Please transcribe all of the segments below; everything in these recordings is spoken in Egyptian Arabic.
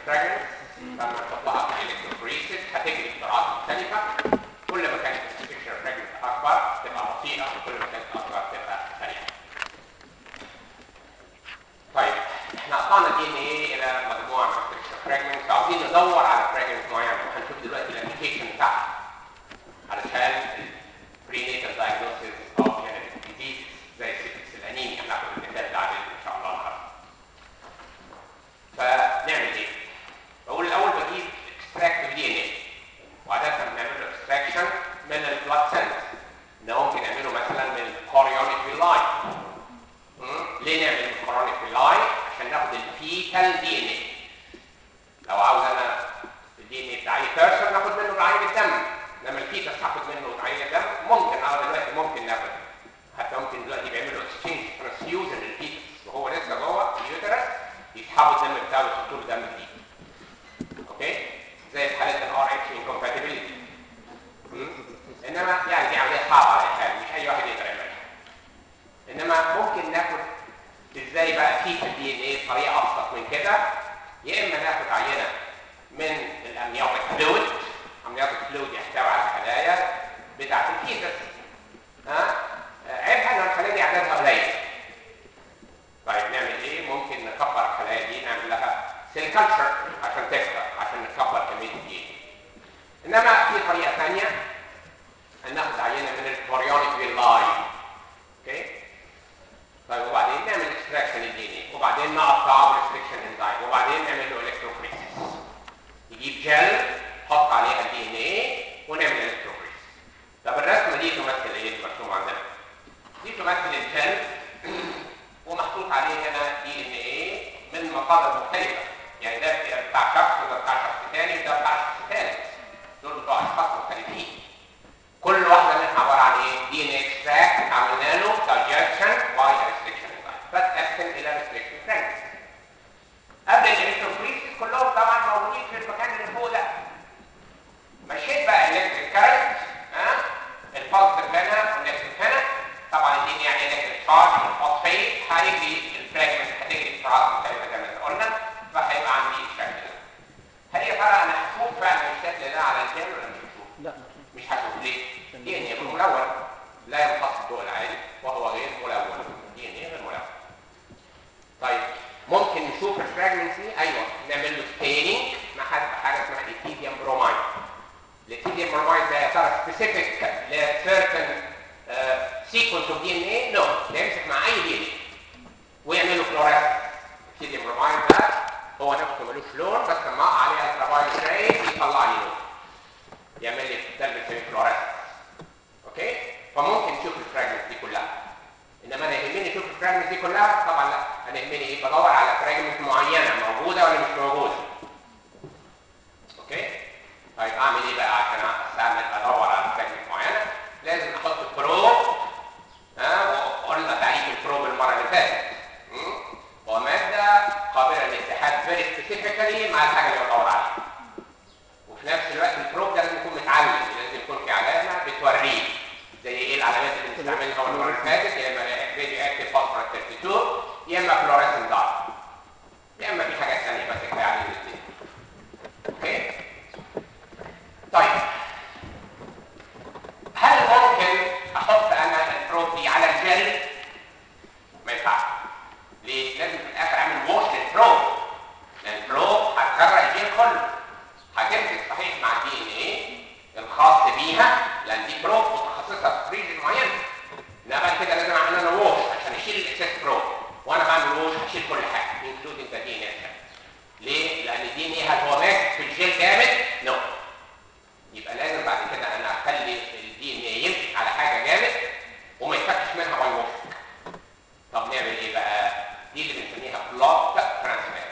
الفراجمنت لما نحطها في الالكتروفوريسيس هتجري بسرعات مختلفه كل ما كانت السكشن فراجمنت اكبر تبقى بطيئه وكل ما كانت اصغر تبقى سريعه. طيب احنا قطعنا دي ان ايه الى مجموعه من السكشن فراجمنتس عاوزين ندور على فراجمنت معين وهنشوف دلوقتي الابلكيشن بتاعها علشان البرينيتال دايجنوستس اوف جينيتك ديزيز زي سيكس الانيميا هناخد المثال ده عليه ان شاء الله النهارده. فنعمل ايه؟ بقول الاول بجيب اكستراكت دي ان ايه وعاده بنعمل له اكستراكشن من البلاد سيلز ده ممكن نعمله مثلا من الكوريونيك فيلاي ليه نعمل من الكوريونيك فيلاي؟ عشان ناخد الفيتال دي ان ايه لو عاوز انا الدي ان ايه بتاع اي بيرسون ناخد منه بعين الدم انما الفيتس هاخد منه بعين الدم ممكن اه دلوقتي ممكن ناخد حتى ممكن دلوقتي بيعملوا اكسشينج ترانسفيوجن للفيتس وهو لسه جوه اليوترس يسحبوا الدم بتاعه ويحطوا له دم جديد اوكي زي في حاله الار اتش انكومباتيبيليتي انما يعني دي عمليه صعبه على الحال مش اي واحد يقدر يعملها انما ممكن ناخد ازاي بقى في الدي ان ايه بطريقه ابسط من كده يا اما ناخد عينه من الامنيوتيك فلويد امنيوتيك فلويد يحتوي على الخلايا بتاعه الفيتس ها عيبها ان الخلايا دي عددها قليل طيب نعمل ايه ممكن نكبر الخلايا دي نعمل لها سيل كلتشر عشان تكبر عشان نكبر كميه الدي انما في طريقه ثانيه ان ناخد عينه من الكوريونيك فيلاي اوكي طيب وبعدين نعمل اكستراكشن للدي ان ايه وبعدين نقطعه بريستريكشن انزايم وبعدين نعمل له الكتروفوريسيس نجيب جل نحط عليها الدي ان ايه ونعمل الكتروفوريسيس طب الرسمه دي تمثل ايه المرسوم عندنا دي تمثل الجل ومحطوط عليه هنا دي ان ايه من مصادر مختلفه يعني ده بتاع شخص وده بتاع شخص ثاني وده بتاع شخص ثالث دول بتوع اشخاص مختلفين كل واحده منها عباره عن ايه دي ان اكستراكت عملنا له دايجكشن باي ريستريكشن فتقسم الى ريستريكشن فريندز قبل الالكتروفوريسيس كلهم طبعا موجودين في المكان اللي فوق ده مشيت بقى الكتريك كارنت ها البوزيتيف هنا والنيجاتيف هنا طبعا الدي ان يعني الكتريك تشارج والفوسفيت هيجري الفراجمنت هتجري بسرعات مختلفه زي ما قلنا فهيبقى عندي الشكل ده هل يا ترى انا هشوف فعلا الشكل ده على الجيم ولا مش هشوف؟ لا مش هشوف ليه؟ دي ان يكون ملون لا يمتص الضوء العالي وهو غير ملون دي ان غير ملون طيب ممكن نشوف الفراجمنت دي ايوه نعمل له ستيننج مع حاجه اسمها ايثيديوم برومايد الايثيديوم برومايد ده يا ترى سبيسيفيك لسيرتن سيكونس اوف دي ان ايه؟ نو ده يمسك مع اي دي ان ايه ويعملوا فلوريسنس الايثيديوم برومايد ده هو نفسه ملوش لون بس لما اقع عليه الترافايل شاي يطلع لي لون يعمل لي ده اللي بنسميه فلوريسنس اوكي فممكن نشوف الفراجمنت دي كلها انما انا يهمني اشوف الفراجمنت دي كلها طبعا لا انا يهمني ايه بدور على فراجمنت معينه موجوده ولا مش موجوده اوكي طيب اعمل ايه بقى عشان استعمل ادور على فراجمنت معينه لازم احط بروب ها وقلنا تعريف البروب المره اللي فاتت م? هو ماده قابله للاتحاد فيري سبيسيفيكالي مع الحاجه اللي بدور عليها وفي نفس الوقت البروب ده لازم يكون متعلم لازم يكون في علامه بتوريه زي ايه العلامات اللي بنستعملها المره اللي فاتت يا اما راديو اكتيف فوسفور 32 يا اما فلوريسنت دارك يا اما في حاجات ثانيه بس كفايه عليه الاثنين اوكي طيب هل ممكن احط انا البروب دي على الجل ما ينفعش ليه لازم في الاخر اعمل ووش للبروب لان البروب هتغرق الجين كله هتمسك صحيح مع الدي ان ايه الخاص بيها لان دي بروب متخصصه في ريجن معين انما بعد كده لازم اعمل انا ووش عشان اشيل الاكسس بروب وانا بعمل ووش هشيل كل حاجه انكلودنج ذا دي ان ايه ليه؟ لان الدي ان ايه هل هو ماسك في الجيل جامد؟ نو no. يبقى لازم بعد كده انا اخلي الدي ان ايه يمسك على حاجه جامد وما يتفكش منها باي ووش طب نعمل ايه بقى؟ دي اللي بنسميها بلوت ترانسفير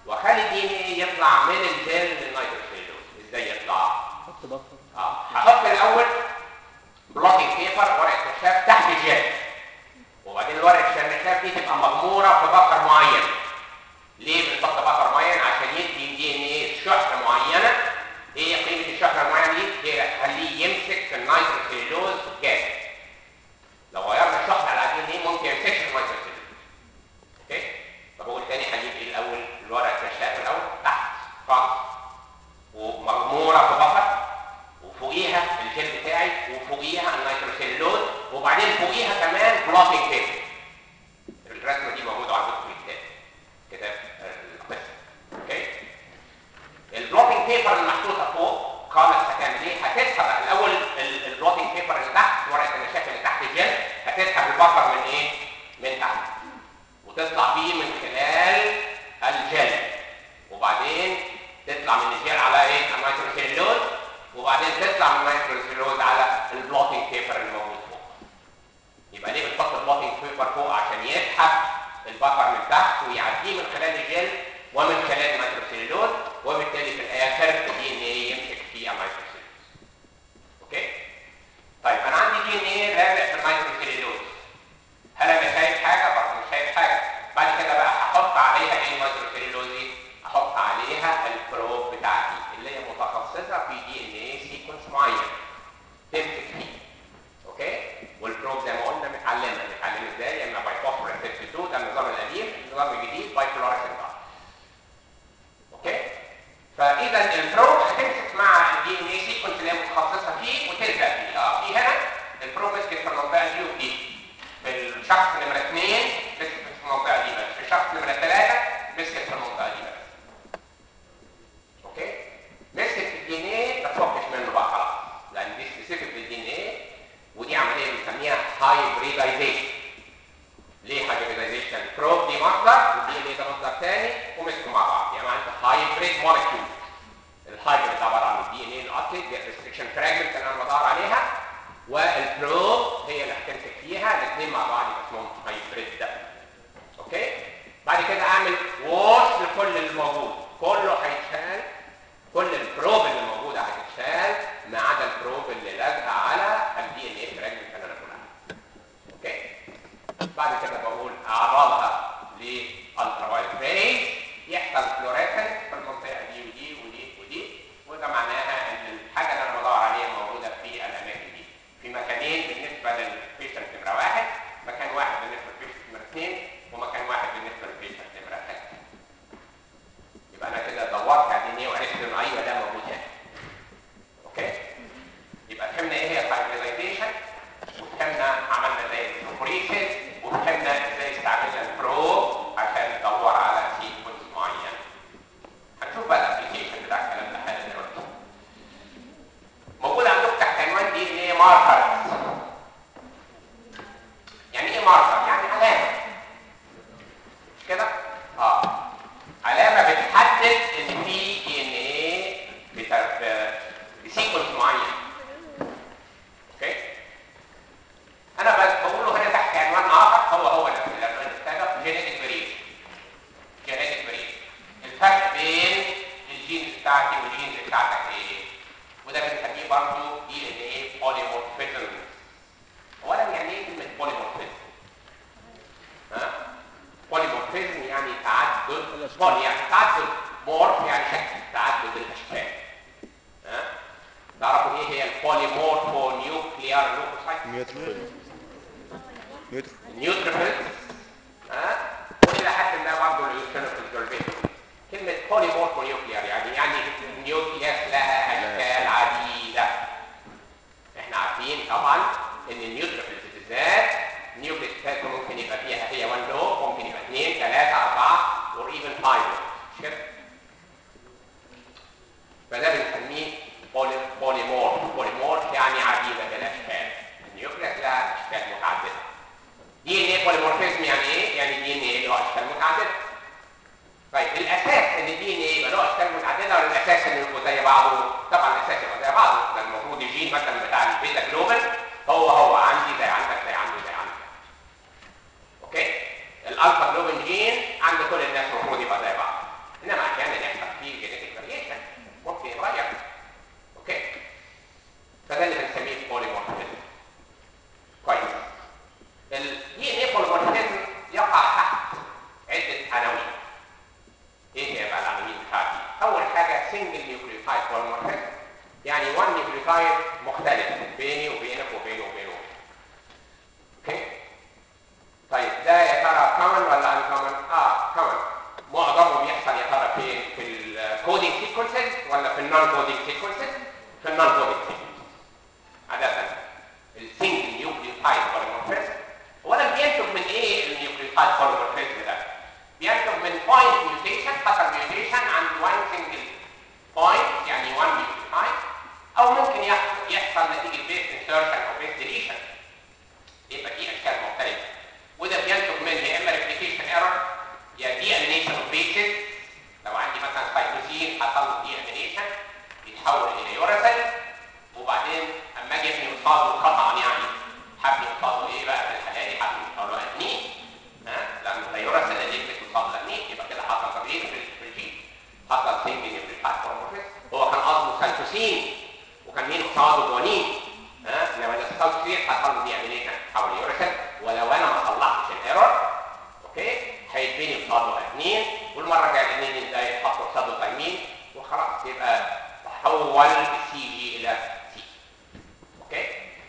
واخلي الدي ان ايه يطلع من الجل للنيتروسيلوز ازاي يطلع؟ حط بفر اه هحط الاول بلوتنج بيبر ورقه كشاف تحت الجل وبعدين الورقه الكشاف دي تبقى مغموره في بفر معين ليه بنحط بفر معين عشان يدي دي ان ايه شحنه معينه ايه قيمه الشحنه المعينه دي هي تخليه يمسك في النيتروسيلوز جاز لو غيرنا الشحنه على الدي ان ايه ممكن يمسكش في النيتروسيلوز اوكي فبقول تاني هجيب ايه الاول الورقه الكشاف الاول تحت خالص ومغموره في بفر وفوقيها الجل بتاعي وفوقيها النيتروسيلوز وبعدين فوقيها كمان بلوتنج بيبر الرسمه دي موجوده عندكم في الكتاب كتاب القسم اوكي البلوتنج بيبر المحطوطه فوق خالص هتعمل ايه؟ هتسحب الاول البلوتنج بيبر اللي تحت ورقه النشاف اللي تحت الجل هتسحب البفر من ايه؟ من تحت وتطلع بيه من خلال الجل وبعدين تطلع من الجل على ايه؟ النيتروسيلوز وبعدين تطلع من النيتروسيلوز على البلوتنج بيبر اللي موجود فوق يبقى ليه بنحط البلوتنج بيبر فوق عشان يسحب البفر من تحت ويعديه من خلال الجل ومن خلال النيتروسيلوز وبالتالي في الاخر الدي ان ايه يمسك في النيتروسيلوز اوكي طيب انا عندي دي ان ايه رابع في النيتروسيلوز هل انا شايف حاجه برضه مش شايف حاجه بعد كده بقى هحط عليها ايه النيتروسيلوز دي احط عليها البروب بتاعتي اللي هي متخصصه في دي ان ايه سيكونس معين تمسك فيه اوكي والبروب زي ما قلنا متعلمه متعلمه ازاي يا اما باي فوسفور 52 ده النظام القديم النظام الجديد باي فلوريسنت اوكي فاذا البروب هتمسك مع الدي ان اي سيكونس اللي هي متخصصه فيه وتلزق فيه اه في هنا البروب مسكت في المنطقه دي ودي في الشخص نمره اثنين مسكت في المنطقه دي بس في الشخص نمره ثلاثه مسكت في المنطقه دي بس اوكي مسكت في الدي ان اي ما تفكش منه بقى خلاص لان دي سبيسيفيك للدي ان اي ودي عمليه بنسميها هايبريدايزيشن ليه هايبريدايزيشن البروب دي مصدر والدي ان اي ده مصدر ثاني ومسكوا مع بعض يعني انت هايبريد مولكيول الهايبريد عباره عن الدي ان اي الاوكسيد الريستريكشن فراجمنت اللي انا بدور عليها والبروب هي اللي هتمسك فيها الاثنين مع بعض يبقى اسمهم هايبريد ده اوكي بعد كده اعمل ووش لكل اللي موجود كله هيتشال كل البروب اللي موجوده هتتشال ما عدا البروب اللي لازقه على الدي ان اي فراجمنت اللي انا بقول عليها اوكي بعد كده بقول اعرضها للترا وايلت ريز يحصل فلوريسنس في المنطقه دي ودي ودي ودي وده معناها ان الحاجه اللي انا بدور عليها موجوده في الاماكن دي في مكانين بالنسبه للبيشنت نمره واحد مكان واحد بالنسبه للبيشنت نمره اثنين ومكان واحد بالنسبه للبيشنت نمره ثلاثه يبقى انا كده دورت على الدي وعرفت ان ايوه ده موجود هنا اوكي يبقى فهمنا ايه هي الهايبريدايزيشن وفهمنا عملنا ازاي البروبريشن وفهمنا ازاي استعملنا البروب عشان ندور على سيكونس معين هنشوف بقى الابلكيشن بتاع الكلام ده حالا دلوقتي موجود عندكم تحت عنوان دي ان ايه ماركرز يعني ايه ماركر؟ يعني علامه مش كده؟ اه علامه بتحدد ان في دي ان ايه بسيكونس معين اوكي انا بس بقوله هنا تحت عنوان اخر هو هو نفس العنوان السابق جينيتك فاريشن جينيتك فاريشن الفرق بين الجينز بتاعتي والجينز بتاعتك ايه وده بنسميه برضه دي ان ايه بوليمورفيزم اولا يعني ايه كلمه بوليمورفيزم ها بوليمورفيزم يعني تعدد بولي يعني تعدد مورف يعني شكل تعدد الاشكال ها تعرفوا ايه هي البوليمورفو نيوكليار لوكوسايت نيوتروفيل نيوتروفيل النيوتروفيلز ها والى حد ما برضه اليوتروفيلز دول بيتهم كلمه بوليمورفو نيوكليار يعني يعني النيوكلياس لها اشكال عديده احنا عارفين طبعا ان النيوتروفيلز بالذات النيوكليس بتاعته ممكن يبقى فيها هي 1 لو ممكن يبقى 2 3 4 or even 5 مش كده فده بنسميه بولي بوليمورف بوليمورف يعني عديده الاشكال النيوكليس لها اشكال متعدده دي ان ايه بوليمورفيزم يعني ايه يعني دي ان ايه له اشكال متعدده طيب الاساس ان الدي ان ايه يبقى له اشكال متعدده ولا الاساس انه يبقوا زي بعضه طبعا الاساس يبقى زي بعضه ده المفروض الجين مثلا بتاع البيتا جلوبال هو هو عندي زي عندك زي عندي زي عندك اوكي الالفا جلوبين جين عند كل الناس المفروض يبقى زي بعض انما single nucleotide polymorphism يعني one nucleotide مختلف بيني وبينك وبينه وبينه اوكي طيب ده يا ترى common ولا uncommon؟ اه common معظمه بيحصل يا ترى فين؟ في الكودينج سيكونسز ولا في النون كودينج سيكونسز؟ في النون كودينج سيكونسز عادة السنجل نيوكليوتايد بوليمورفيزم اولا بينتج من ايه النيوكليوتايد بوليمورفيزم ده؟ بينتج من بوينت ميوتيشن حصل ميوتيشن عند وان سنجل بوينت يعني وان نيوكليوتايد او ممكن يحصل, يحصل نتيجه بيس انسرشن او بيس ديليشن يبقى في اشكال مختلفه وده بينتج من يا اما ريبليكيشن ايرور يا دي امينيشن اوف بيسز لو عندي مثلا سايتوسين حصل له دي امينيشن يتحول الى يوراسيل وبعدين اما اجي ابني قصاده خطا يعني حبني قصاده ايه بقى في الحاله دي حبني قصاده ادنين ها لان ده يوراسيل اللي يكتب قصاده ادنين يبقى كده حصل تغيير في في الجين حصل سنجل نيوكليوتايد هو كان قصده سايتوسين وكان مين قصاده جوانين ها لما السايتوسين حصل له دي امينيشن حول يوراسيل ولو انا ما صلحتش الايرور اوكي هيتبني قصاده ادنين والمره الجايه الاثنين ده يتحط قصاده تايمين وخلاص يبقى تحول السي جي الى سي اوكي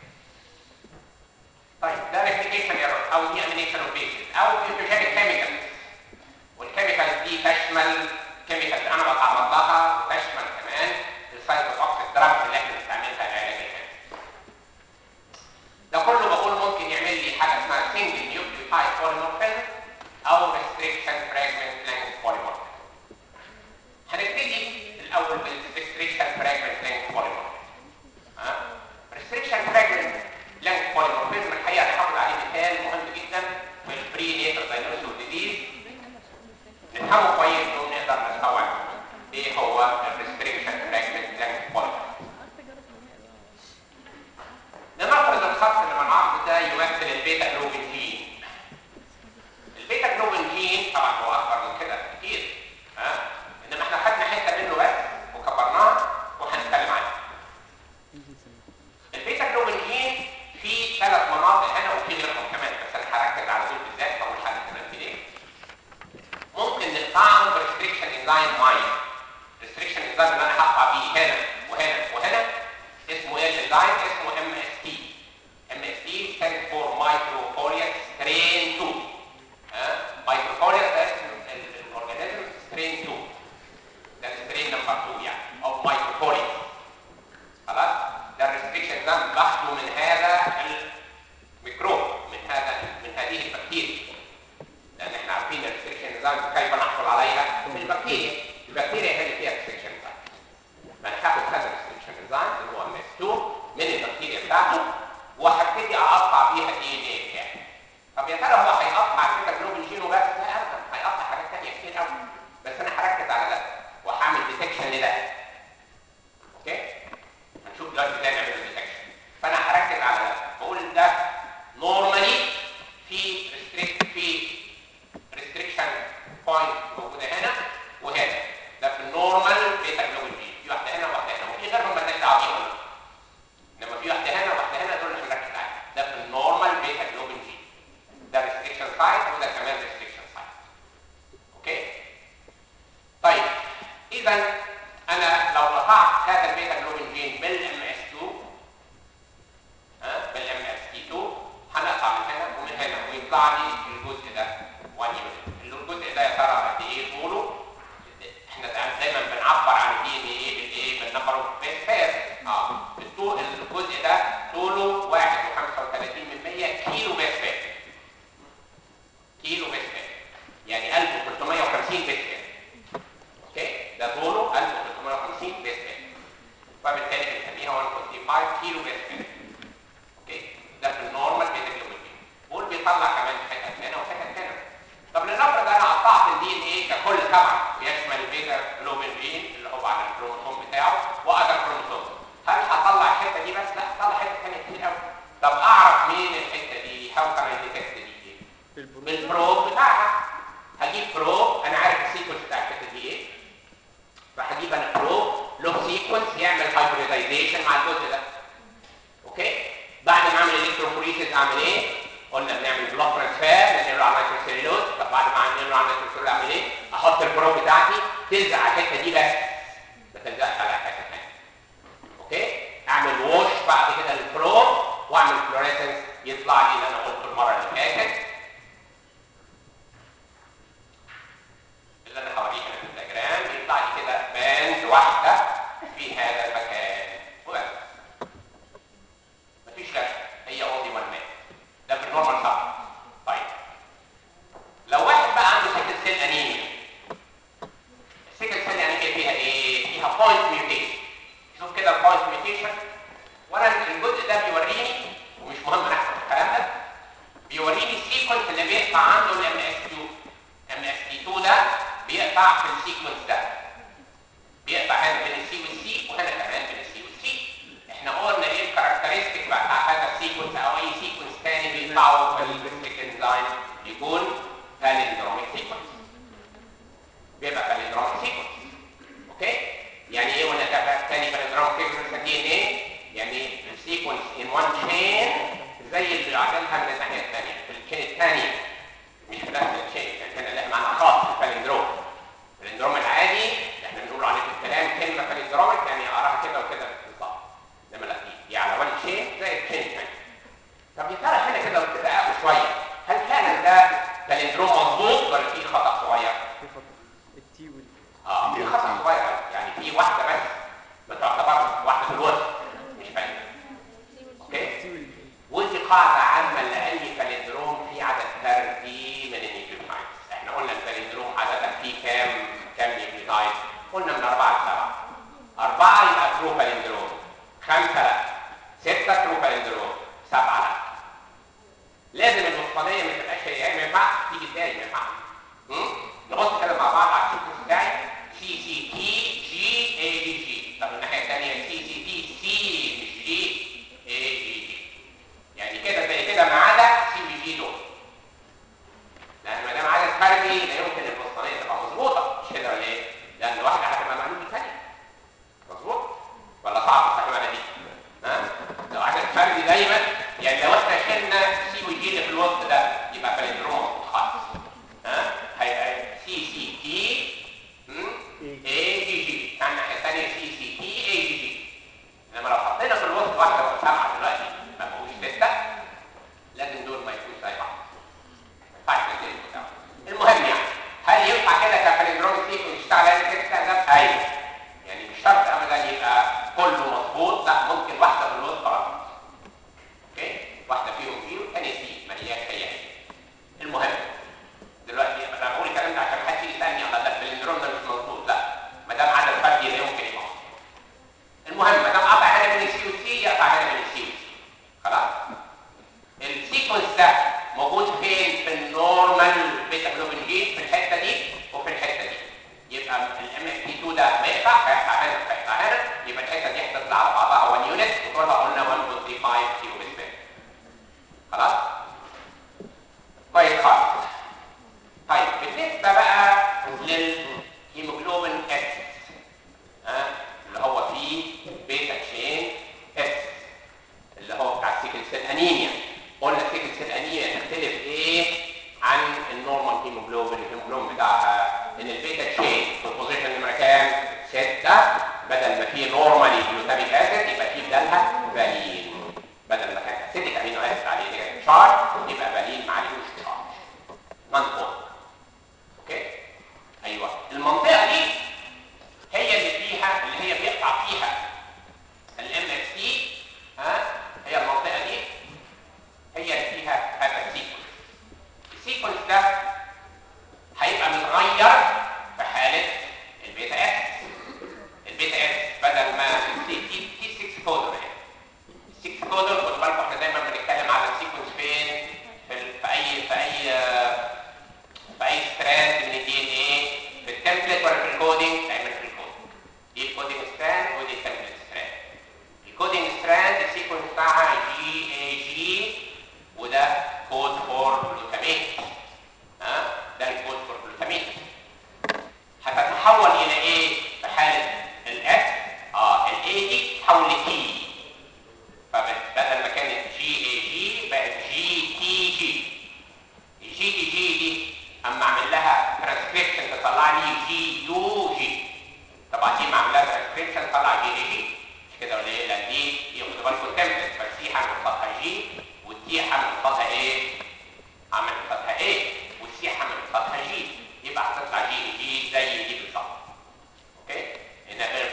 طيب ده ريبليكيشن ايرور او دي امينيشن اوف بيسز او بيوتوجينيك كيميكالز والكيميكالز دي تشمل كيميكالز انا بتعرض لها وتشمل كمان السايتوتوكسيك دراجز اللي احنا بنستعملها لعلاج الكانسر ده كله بقول ممكن يعمل لي حاجه اسمها سنجل نيوكليوتايد بوليمورفيزم او ريستريكشن فراجمنت لينث بوليمورفيزم هنبتدي الاول بالريستريكشن فراجمنت لينث بوليمورفيزم ريستريكشن فراجمنت لينث بوليمورفيزم الحقيقه هناخد عليه مثال مهم جدا في البري نيتال دايجنوستيك ديزيز نفهمه كويس ونقدر نستوعب ايه هو الريستريكشن فراجمنت لينث بوليمورفيزم لنفرض الخط اللي من العرض ده يمثل البيتا جلوبين جين البيتا جلوبين جين طبعا هو اكبر من كده كتير ها انما احنا خدنا حته منه بس وكبرناها وهنتكلم عنها البيتا جلوبين جين في ثلاث مناطق هنا وفي غيرهم كمان بس انا هركز على دول بالذات اول حاجه كمان في ايه ممكن نقطعهم بريستريكشن انزايم معين ريستريكشن انزايم اللي انا هقطع بيه هنا وهنا وهنا اسمه ايه الانزايم اسمه ام اس تي ام اس تي stand for microfoliate strain 2 ها microfoliate ده اسم الاورجانيزم strain 2 ده السترين نمبر 2 يعني او microfoliate خلاص ده الريستريكشن ده باخده من هذا الميكروب من هذا من هذه البكتيريا لان احنا عارفين الريستريكشن نظام كيف نحصل عليها من البكتيريا البكتيريا هي اللي فيها ريستريكشن نظام فانا هاخد هذا الريستريكشن نظام اللي هو ام اس 2 من البكتيريا بتاعته وهبتدي اقطع بيها الدي ان ايه بتاعي طب يا ترى هو هيقطع كده جلوبين جين وبس لا ابدا هيقطع حاجات ثانيه كتير قوي بس انا هركز على ده وهعمل ديتكشن لده اوكي هنشوف دلوقتي ازاي نعمل ديتكشن فانا هركز على ده بقول ده نورمالي في ريستريكت في ريستريكشن بوينت موجوده هنا وهنا ده في النورمال بيتا جلوبين جين في واحده هنا وواحده هنا وفي غيرهم مالناش دعوه بيهم انما في واحده هنا وواحده هنا دول اللي هنركز عليهم ده في النورمال بيتا جلوبين جين ده ريستريكشن سايت وده كمان ريستريكشن سايت اوكي طيب اذا انا لو قطعت هذا البيتا جلوبين جين بالام اس 2 ها بالام اس تي 2 هنقطع من هنا ومن هنا ويطلع لي الجزء ده 1 يونت الجزء ده يا ترى قد ايه طوله احنا دايما بنعبر عن الدي ان ايه بالايه بالنمبر اوف بيس بير اه الطول الجزء ده طوله 1.35 من 100 كيلو بيس بير كيلو بيس بير يعني 1350 بيس بير اوكي ده طوله 1350 بيس بير وبالتالي بنسميها 1.35 كيلو بيس بير اوكي ده في النورمال بيتا جلوبين بقول بيطلع كمان حتت هنا وحتت هنا طب لنفرض انا قطعت الدي ان ايه ككل طبعا ويشمل البيتا جلوبين جين اللي هو على الكروموسوم بتاعه واذر كروموسوم هل هطلع الحته دي بس؟ لا هطلع حته ثانيه كتير قوي طب اعرف مين الحته دي؟ هاو كان اي ديتكت دي ايه؟ بالبروب بتاعها هجيب بروب انا عارف السيكونس بتاع الحته دي ايه فهجيب انا بروب له سيكونس يعمل هايبريدايزيشن مع الجزء ده اوكي بعد ما اعمل الكتروفوريسيس اعمل ايه قلنا بنعمل بلوك ترانسفير ننقله على النيتروسيلولوز طب بعد ما ننقله على النيتروسيلولوز اعمل ايه احط البروب بتاعتي تلزق على الحته دي بس واحده في هذا المكان وبس مفيش غير هي اونلي وان مان ده في النورمال صح طيب لو واحد بقى عنده سيكل سيل انيميا السيكل سيل انيميا فيها ايه؟ فيها بوينت ميوتيشن شوف كده البوينت ميوتيشن وانا الجزء ده بيوريني ومش مهم نحفظ الكلام ده بيوريني السيكونس اللي بيقطع عنده الام اس 2 ام اس 2 ده بيقطع في السيكونس ده بيقطع هنا بين السي والسي وهنا كمان بين السي والسي احنا قلنا ايه الكاركترستيك بتاع هذا السيكونس او اي سيكونس تاني بيقطعوا في البريستيك انزايم يكون بالندروميك سيكونس بيبقى بالندروميك سيكونس اوكي يعني ايه وانا اتابع تاني بالندروميك سيكونس دي ان ايه يعني السيكونس ان وان تشين زي اللي عدلها من الناحيه الثانيه في التشين الثانيه مش في نفس التشين يعني هنا اللي احنا معانا خاص البالندروم البالندروم العادي اللي احنا بنقول عليه في الكلام كلمه بالندروميك يعني اقراها كده وكده بالظبط انما لا دي على وان تشين زي التشين الثاني طب يا ترى هنا كده بتدققوا شويه هل فعلا ده بالندروم مظبوط ولا في خطا صغير؟ في خطأ التي وال اه في خطا صغير أوي. يعني في واحده بس ما تعتبرش واحده في الوسط مش باينه اوكي التي وال ودي قاعده عامه لاي بالندروم في عدد فردي من النيوكليوتايدز احنا قلنا البالندروم عددها فيه كام كام نيوكليوتايد قلنا من اربعه لسبعه اربعه يبقى ترو بالندروم خمسه لا سته ترو بالندروم سبعه لا لازم الوسطانيه ما تبقاش هي ما ينفعش تيجي ازاي ما ينفعش هم؟ نبص كده مع بعض على السيكونس بتاعي سي سي تي جي اي دي جي طب الناحيه الثانيه سي سي تي سي مش جي اي دي جي يعني كده زي كده ما عدا سي بي جي دول لان ما دام عدد فردي لا يمكن الوسطانيه تبقى مظبوطه مش كده ولا ايه؟ لان الواحده هتبقى معلومه ثانيه مظبوط ولا صعب التحويله دي؟ ها؟ لو عدد فردي دايما يعني لو احنا شلنا سي وجي اللي في الوسط ده يبقى بالندروم مظبوط خالص ها؟ هيبقى سي سي تي اي جي جي كان الناحيه الثانيه سي سي تي اي جي جي انما لو حطينا في الوسط واحده وسبعه دلوقتي ما بقوش سته لازم دول ما يكونوش زي بعض ما ينفعش الاثنين يكونوا سوا. المهم يعني هل ينفع كده كبالندروم سيكونس يشتغل على الكتاب ده؟ ايوه يعني مش شرط ابدا يبقى كله مظبوط لا ممكن واحده في الوسط غلط اوكي واحده فيهم فيه والثانيه سي ما هياش هي هي المهم دلوقتي انا بقول الكلام ده عشان محدش يسالني على ده البالندروم ده مش مظبوط لا ما دام عدد فردي لا يمكن يبقى مظبوط المهم ما دام قطع هنا بين السي والسي يقطع هنا بين السي والسي خلاص السيكونس ده موجود فين في النورمال بيتا جلوبين جين في الحته دي وفي الحته دي يبقى الام اس تي 2 ده ما يقطع هيقطع هنا هيقطع هنا يبقى الحته دي هتطلع على بعضها 1 يونت وطولها قلنا 1.35 كيلو متر خلاص كويس خالص طيب بالنسبه بقى للهيموجلوبين اس ها اللي هو فيه بيتا تشين اس اللي هو بتاع السيكل سيل انيميا قلنا السيكل سيل انيميا تختلف ايه عن النورمال هيموجلوبين الهيموجلوبين بتاعها ان البيتا تشين في البوزيشن نمره كام؟ 6 بدل ما فيه نورمالي جلوتاميك اسيد يبقى فيه بدلها بالين بدل ما كان اسيدك امينو اسيد عليه نيجاتيف شارج يبقى بالين ما عليهوش شارج نون اوكي ايوه المنطقه دي هي اللي فيها اللي هي بيقطع فيها الام اف تي ها هي المنطقه دي هي اللي فيها هذا السيكونس السيكونس ده هيبقى متغير في حاله البيتا اس البيتا اس بدل ما تي تي تي 6 كودر يعني 6 كودر خدوا بالكم احنا دايما بنتكلم على السيكونس فين في, ال- في اي في اي آه، في اي ستراند من الدي ان ايه في التمبلت ولا في الكودينج دايما في الكودينج دي الكودينج ستراند ودي التمبلت ستراند الكودينج ستراند السيكونس بتاعها جي اي جي وده كود فور جلوتاميت ها ده الكود فور جلوتاميت هتتحول الى ايه في حاله الاس اه الاي دي تتحول لتي فبدل ما كانت جي اي جي بقت جي تي جي الجي تي جي دي اما اعمل لها ترانسكريبشن تطلع لي جي يو جي طبعا دي ما اعمل لها ترانسكريبشن تطلع جي اي جي مش كده ولا ايه لان دي دي خدوا بالكم تمبلت فالسي هعمل قصادها جي والتي هعمل قصادها ايه؟ هعمل قصادها ايه؟ والسي هعمل قصادها جي يبقى هتطلع جي اي جي زي دي بالظبط اوكي؟ انها غير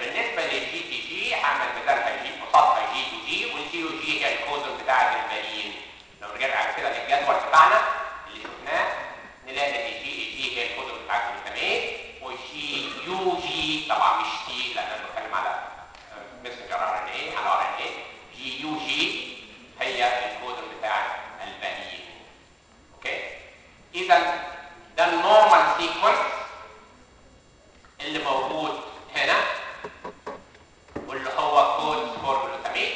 يو جي طبعا مش تي لان انا بتكلم على ميسنجر ار ان اي على ار ان اي جي يو جي هي الكودون بتاع الباقيين اوكي اذا ده النورمال سيكونس اللي موجود هنا واللي هو كود فور جلوتاميت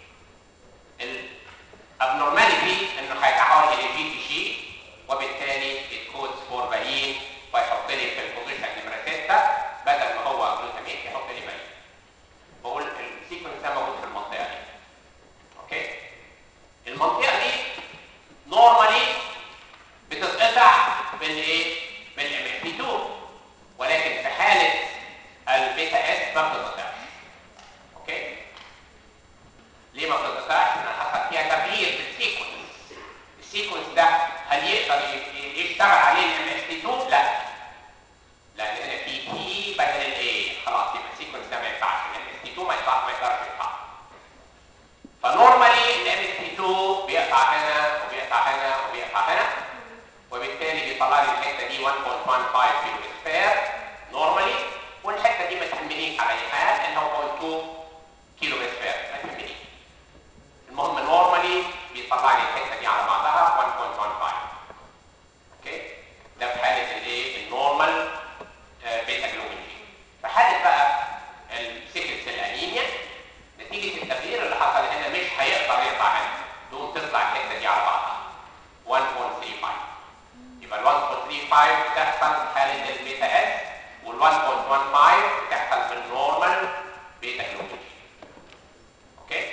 الابنورماليتي انه هيتحول الى جي تي جي وبالتالي الكود فور بالين ويحط لي في البوزيشن نمره 6 بدل ما هو جلوتاميت يحط لي بالين بقول السيكونس ده موجود في المنطقه دي اوكي المنطقه دي نورمالي بتتقطع بالايه بالام اف 2 ولكن في حاله البيتا اس ما بتتقطعش اوكي ليه ما بتتقطعش لان حصل فيها تغيير في السيكونس السيكونس ده هل يقدر ي- يشتغل عليه الام اف 2 لا لان هنا في تي بدل الاي خلاص يبقى السيكونس ده ما ينفعش الام اف 2 ما ينفعش ما يقدرش ينفع فنورمالي الام اف 2 بيقطع هنا وبيقطع هنا وبيقطع هنا وبالتالي بيطلع لي الحته دي 1.15 كيلو سفير نورمالي والحته دي ما تهمنيش على اي حال ان هو 0.2 كيلو سفير ما تهمنيش المهم نورمالي بيطلع لي الحته دي على بعضها 1.15 اوكي ده في حاله الايه النورمال آه، بيتا جلوبين جي في حاله بقى السيكل سيل انيميا نتيجه التغيير اللي حصل هنا مش هيقدر يقطع هنا تقوم تطلع الحته دي على بعضها 1.35 يبقى ال 1.35 بتحصل في حاله البيتا اس وال 1.15 بتحصل في النورمال بيتا جلوبين اوكي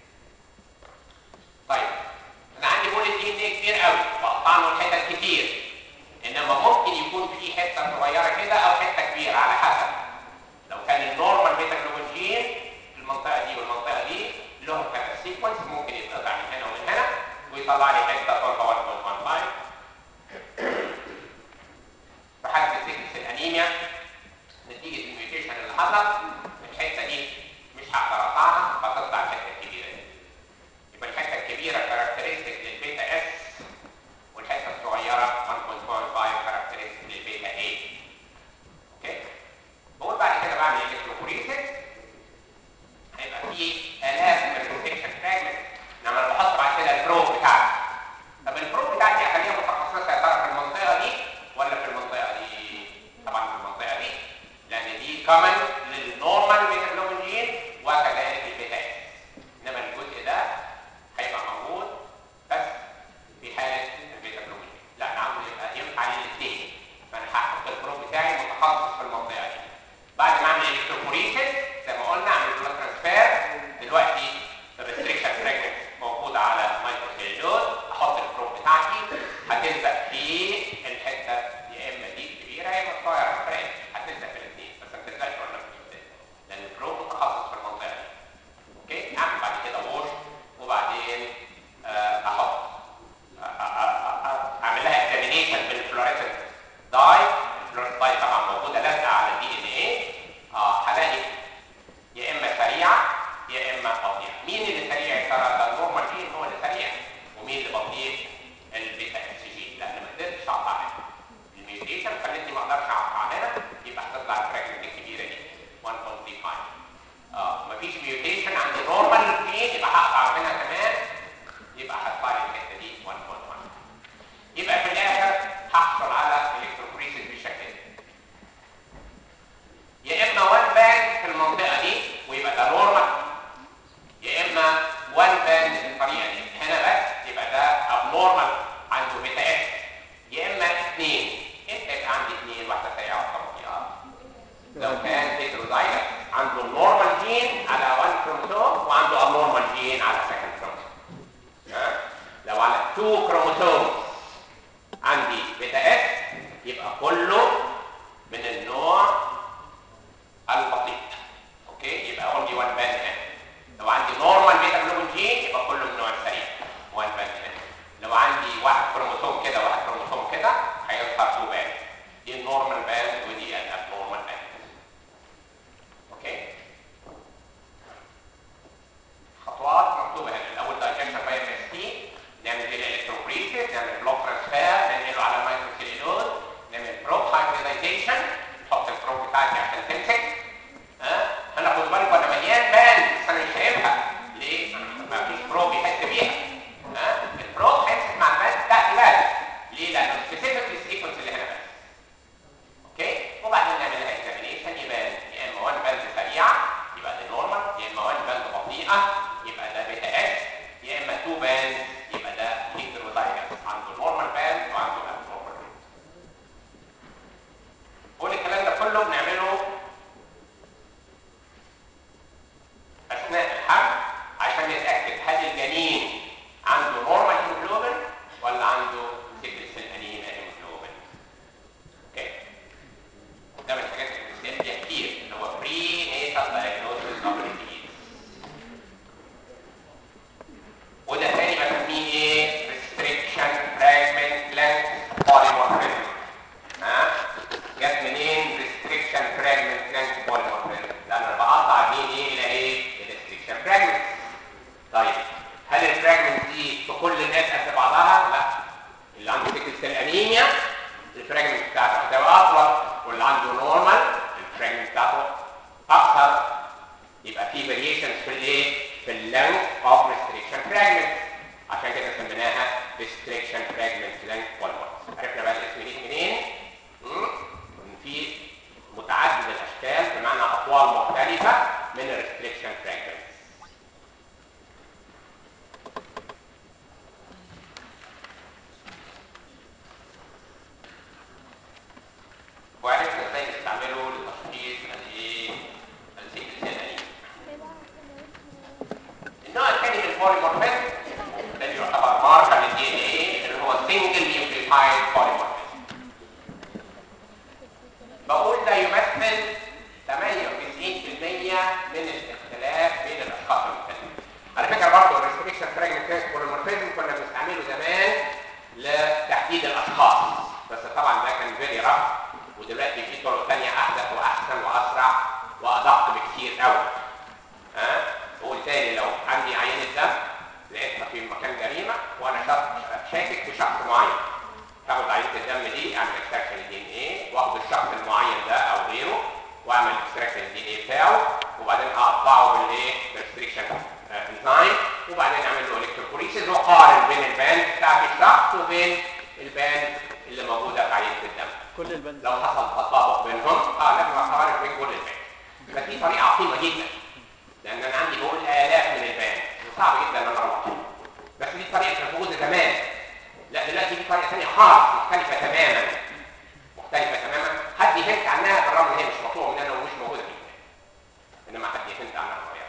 طيب انا عندي بولي دي ان ايه كبير قوي وقطع له الحتت كتير انما ممكن يكون في حته صغيره كده او حته كبيره على حسب لو كان النورمال بيتا جلوبين جين في المنطقه دي والمنطقه دي لهم كذا سيكونس ممكن يتقطع من هنا ومن هنا ويطلع لي حته طولها 1.15 في حاله السيكلس الانيميا نتيجه الميوتيشن اللي حصل الحته دي مش هقدر اقطعها فتطلع الحته الكبيره دي يبقى الحته الكبيره كاركترستيك للبيتا اس والحته الصغيره 1.15 كاركترستيك للبيتا A اوكي بقول بعد كده بعمل الكتروفوريسيس هيبقى في الاف من البروتكشن فراجمنت انما انا بحط بعد كده البرو بتاعتي طب البرو بتاعتي اخليها متخصصه يا ترى في المنطقه دي ولا في المنطقه دي؟ طبعا في المنطقه دي لان دي كومن للنورمال بيتا جلوبين جين وكذلك البيتا اس انما الجزء ده هيبقى موجود بس في حاله البيتا جلوبين جين لا انا عاوز يبقى ينفع للاثنين فانا هحط البرو بتاعي متخصص في المنطقه دي بعد ما اعمل الكتروفوريسيس زي ما قلنا اعمل بلاد ترانسفير دلوقتي الريستريكشن فراجمنت موجوده على مايكروسيلولوز احط البروب بتاعتي هتلزق في الحته يا اما دي كبيره يا اما صغيره فرق هتلزق في الاثنين بس ما تلزقش وانا في الجزء لان فاريشنز في الايه؟ في اللينث اوف ريستريكشن فراجمنت عشان كده سميناها ريستريكشن فراجمنت لينث بوليمورفيزم عرفنا بقى الاسم جه منين؟ مم؟ ان في متعدد الاشكال بمعنى اطوال مختلفه من الريستريكشن فراجمنت وعرفنا ازاي نستعمله لتشخيص الايه؟ السيكل سيل النوع الثاني من البوليمورفيزم الذي يعتبر ماركر للدي ان ايه اللي هو سنجل نيوكليوتايد بوليمورفيزم بقول ده يمثل 98% من الاختلاف بين الاشخاص المختلفين على فكره برضه الريستريكشن فراجمنت بوليمورفيزم كنا بنستعمله زمان لتحديد الاشخاص بس طبعا ده كان فيري رف ودلوقتي في طرق ثانيه احدث واحسن واسرع وادق بكثير قوي ها بقول تاني لو عندي عينه دم لقيتها في مكان جريمه وانا شخص شاكك في شخص معين هاخد عينه الدم دي اعمل اكستراكشن الدي ان ايه واخد الشخص المعين ده او غيره واعمل اكستراكشن الدي ان ايه بتاعه وبعدين اقطعه بالايه بالريستريكشن انزايم وبعدين اعمل له الكتروفوريسيس واقارن بين الباند بتاعت الشخص وبين الباند اللي موجوده في عينه الدم كل البند لو حصل تطابق بينهم اه لازم اقارن بين كل الباند بس دي طريقه عقيمه جدا لان انا عندي بقول الاف من الباند وصعب جدا ان انا اروح بس دي طريقه كانت موجوده زمان لا دلوقتي دي طريقه ثانيه خالص مختلفه تماما مختلفه تماما حد يهنت عنها بالرغم ان هي مش مطلوبه مننا ومش موجوده في الكتاب انما حد يهنت عنها شويه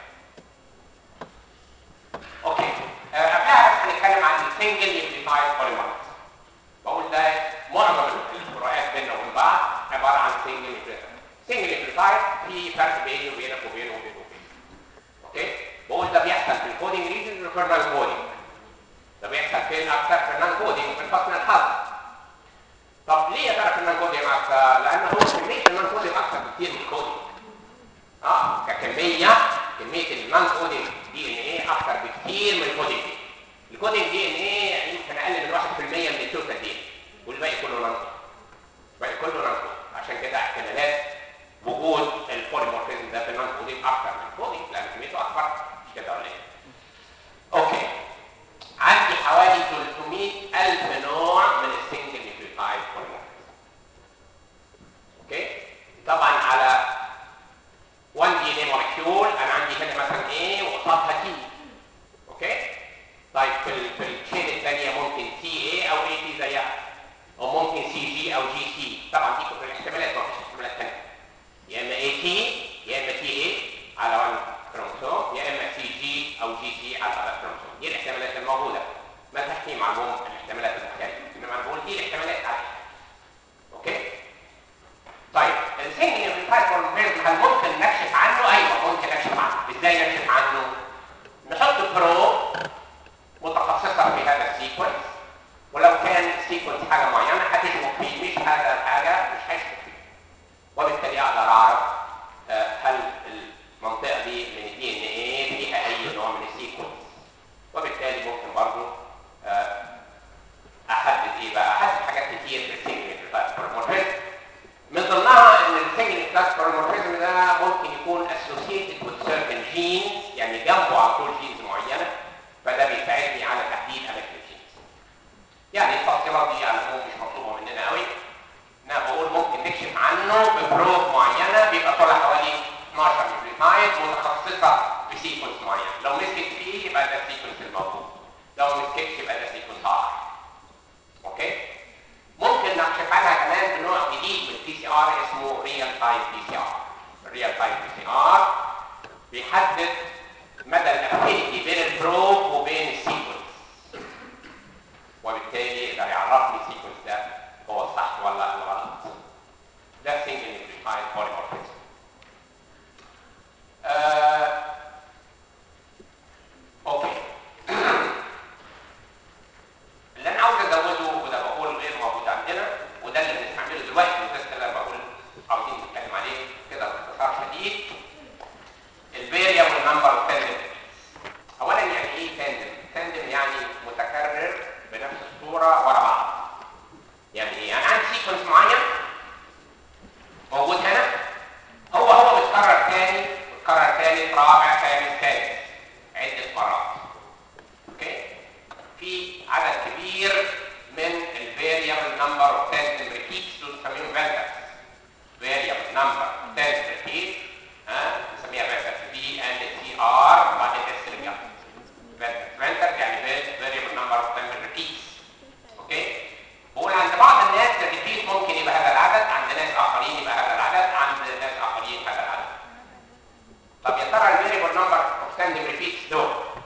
اوكي آه، قبلها بس هنتكلم عن السنجل نيوكليوتايد بوليمرز بقول ده معظم الفروقات بيننا وبين بعض عباره عن سنجل نيوكليوتايد سنجل نيوكليوتايد في فرق بيني وبينك وبينه وبينه وبينه اوكي بقول ده بيحصل في الكودينج ريجن وفي النون كودينج ده بيحصل فين اكتر في النون كودينج وفي الفصل الحظ طب ليه يا ترى في النون كودينج اكتر لان هو كميه النون كودينج اكتر بكتير من الكودينج اه ككميه كميه النون كودينج دي ان ايه اكتر بكتير من الكودينج دي الكودينج دي ان ايه يعني يمكن اقل من 1% من التوتال دي والباقي كله نون كودينج الباقي كله نون كودينج عشان كده احتمالات وجود البوليمورفيزم ده في النون كودينج اكتر من الكودينج لان كميته اكبر مش كده ولا ايه؟ اوكي عندي حوالي 300 الف نوع من السنجل نيوكليوتايد بوليمورفيزم اوكي طبعا على 1 دي ان اي مولكيول انا عندي هنا مثلا ايه وقصادها تي اوكي طيب في ال في التشين الثانيه ممكن تي اي او اي تي زيها او ممكن سي جي او جي سي طبعا دي كل الاحتمالات ما فيش احتمالات ثانيه يا اما اي تي يا اما تي اي على 1 كروموسوم يا اما سي جي او جي سي على هذا كروموسوم دي الاحتمالات الموجوده ما تحكي معلوم الاحتمالات المختلفه انما انا بقول دي الاحتمالات عليها اوكي طيب السنجل نيوكليوتايد بوليمورفيزم هل ممكن نكشف عنه؟ ايوه ممكن نكشف عنه ازاي نكشف عنه؟ نحط بروب متخصصه في هذا السيكونس ولو كان سيكونس حاجه معينه هتشبك فيه مش هذا الحاجه مش هيشبك فيه وبالتالي اقدر اعرف آه، هل المنطقه دي من الدي ان ايه فيها اي نوع من السيكونس وبالتالي ممكن برضو آه، احدد ايه بقى احدد حاجات كتير في السنجل نيوكليوتايد بوليمورفيزم من ضمنها ان السنجل نيوكليوتايد بوليمورفيزم ده ممكن يكون associated with certain genes يعني جنبه على طول جينز معينه فده بيساعدني على تحديد اماكن الجينز. يعني التفصيلات دي على العموم مش مطلوبه مننا قوي. انا بقول ممكن نكشف عنه ببروب معينه بيبقى طالع حوالي 12 نيوكليوتايد متخصصه في سيكونس معين. لو مسكت فيه يبقى ده السيكونس الموجود. لو ما مسكتش يبقى ده سيكونس اخر. اوكي؟ ممكن نكشف عنها كمان بنوع جديد من البي سي ار اسمه ريال تايم بي سي ار. الريال تايم بي سي ار بيحدد مدى الافينيتي بين البروب وبين السيكونس. وبالتالي يقدر يعرفني السيكونس ده هو الصح ولا الغلط. ده سنجل نيوكليوتايد بوليمورفيزم. آه اوكي اللي انا عاوز ازوده وده بقول غير موجود عندنا وده اللي بنستعمله دلوقتي وده اللي انا بقول عاوزين نتكلم عليه كده باختصار شديد الفاريبل نمبر ريبيتس دول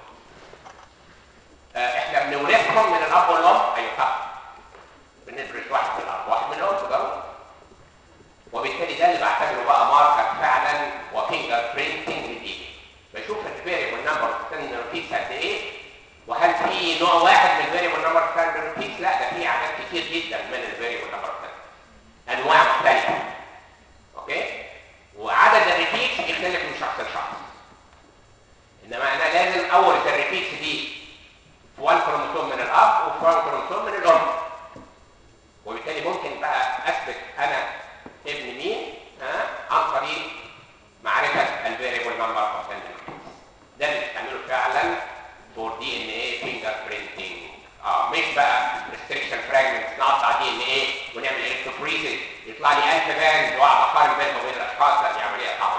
آه، احنا بنورثهم من الاب والام ايوه صح بندرس واحد من الاب واحد من الام ضروري وبالتالي ده اللي بعتبره بقى ماركر فعلا وفينجر برينتنج للدي بشوف الفيريبل نمبر ستاندر ريبيتس قد ايه وهل في نوع واحد من الفيريبل نمبر ستاندر ريبيتس لا ده في اعداد كتير جدا من الفيريبل نمبر ستاندر انواع مختلفه اوكي وعدد الريبيتس يختلف من شخص لشخص انما انا لازم اورث الريبيتس دي في 1 كروموسوم من الاب وفي 1 كروموسوم من الام وبالتالي ممكن بقى اثبت انا ابن مين ها عن طريق معرفه الفيريبل نمبر اوف ده اللي بتعمله فعلا فور دي ان ايه فينجر برينتنج اه مش بقى ريستريكشن فراجمنتس نقطع دي ان ايه ونعمل الكتروفريزنج يطلع لي 1000 باند واقعد اقارن بينهم وبين الاشخاص لا دي عمليه صعبه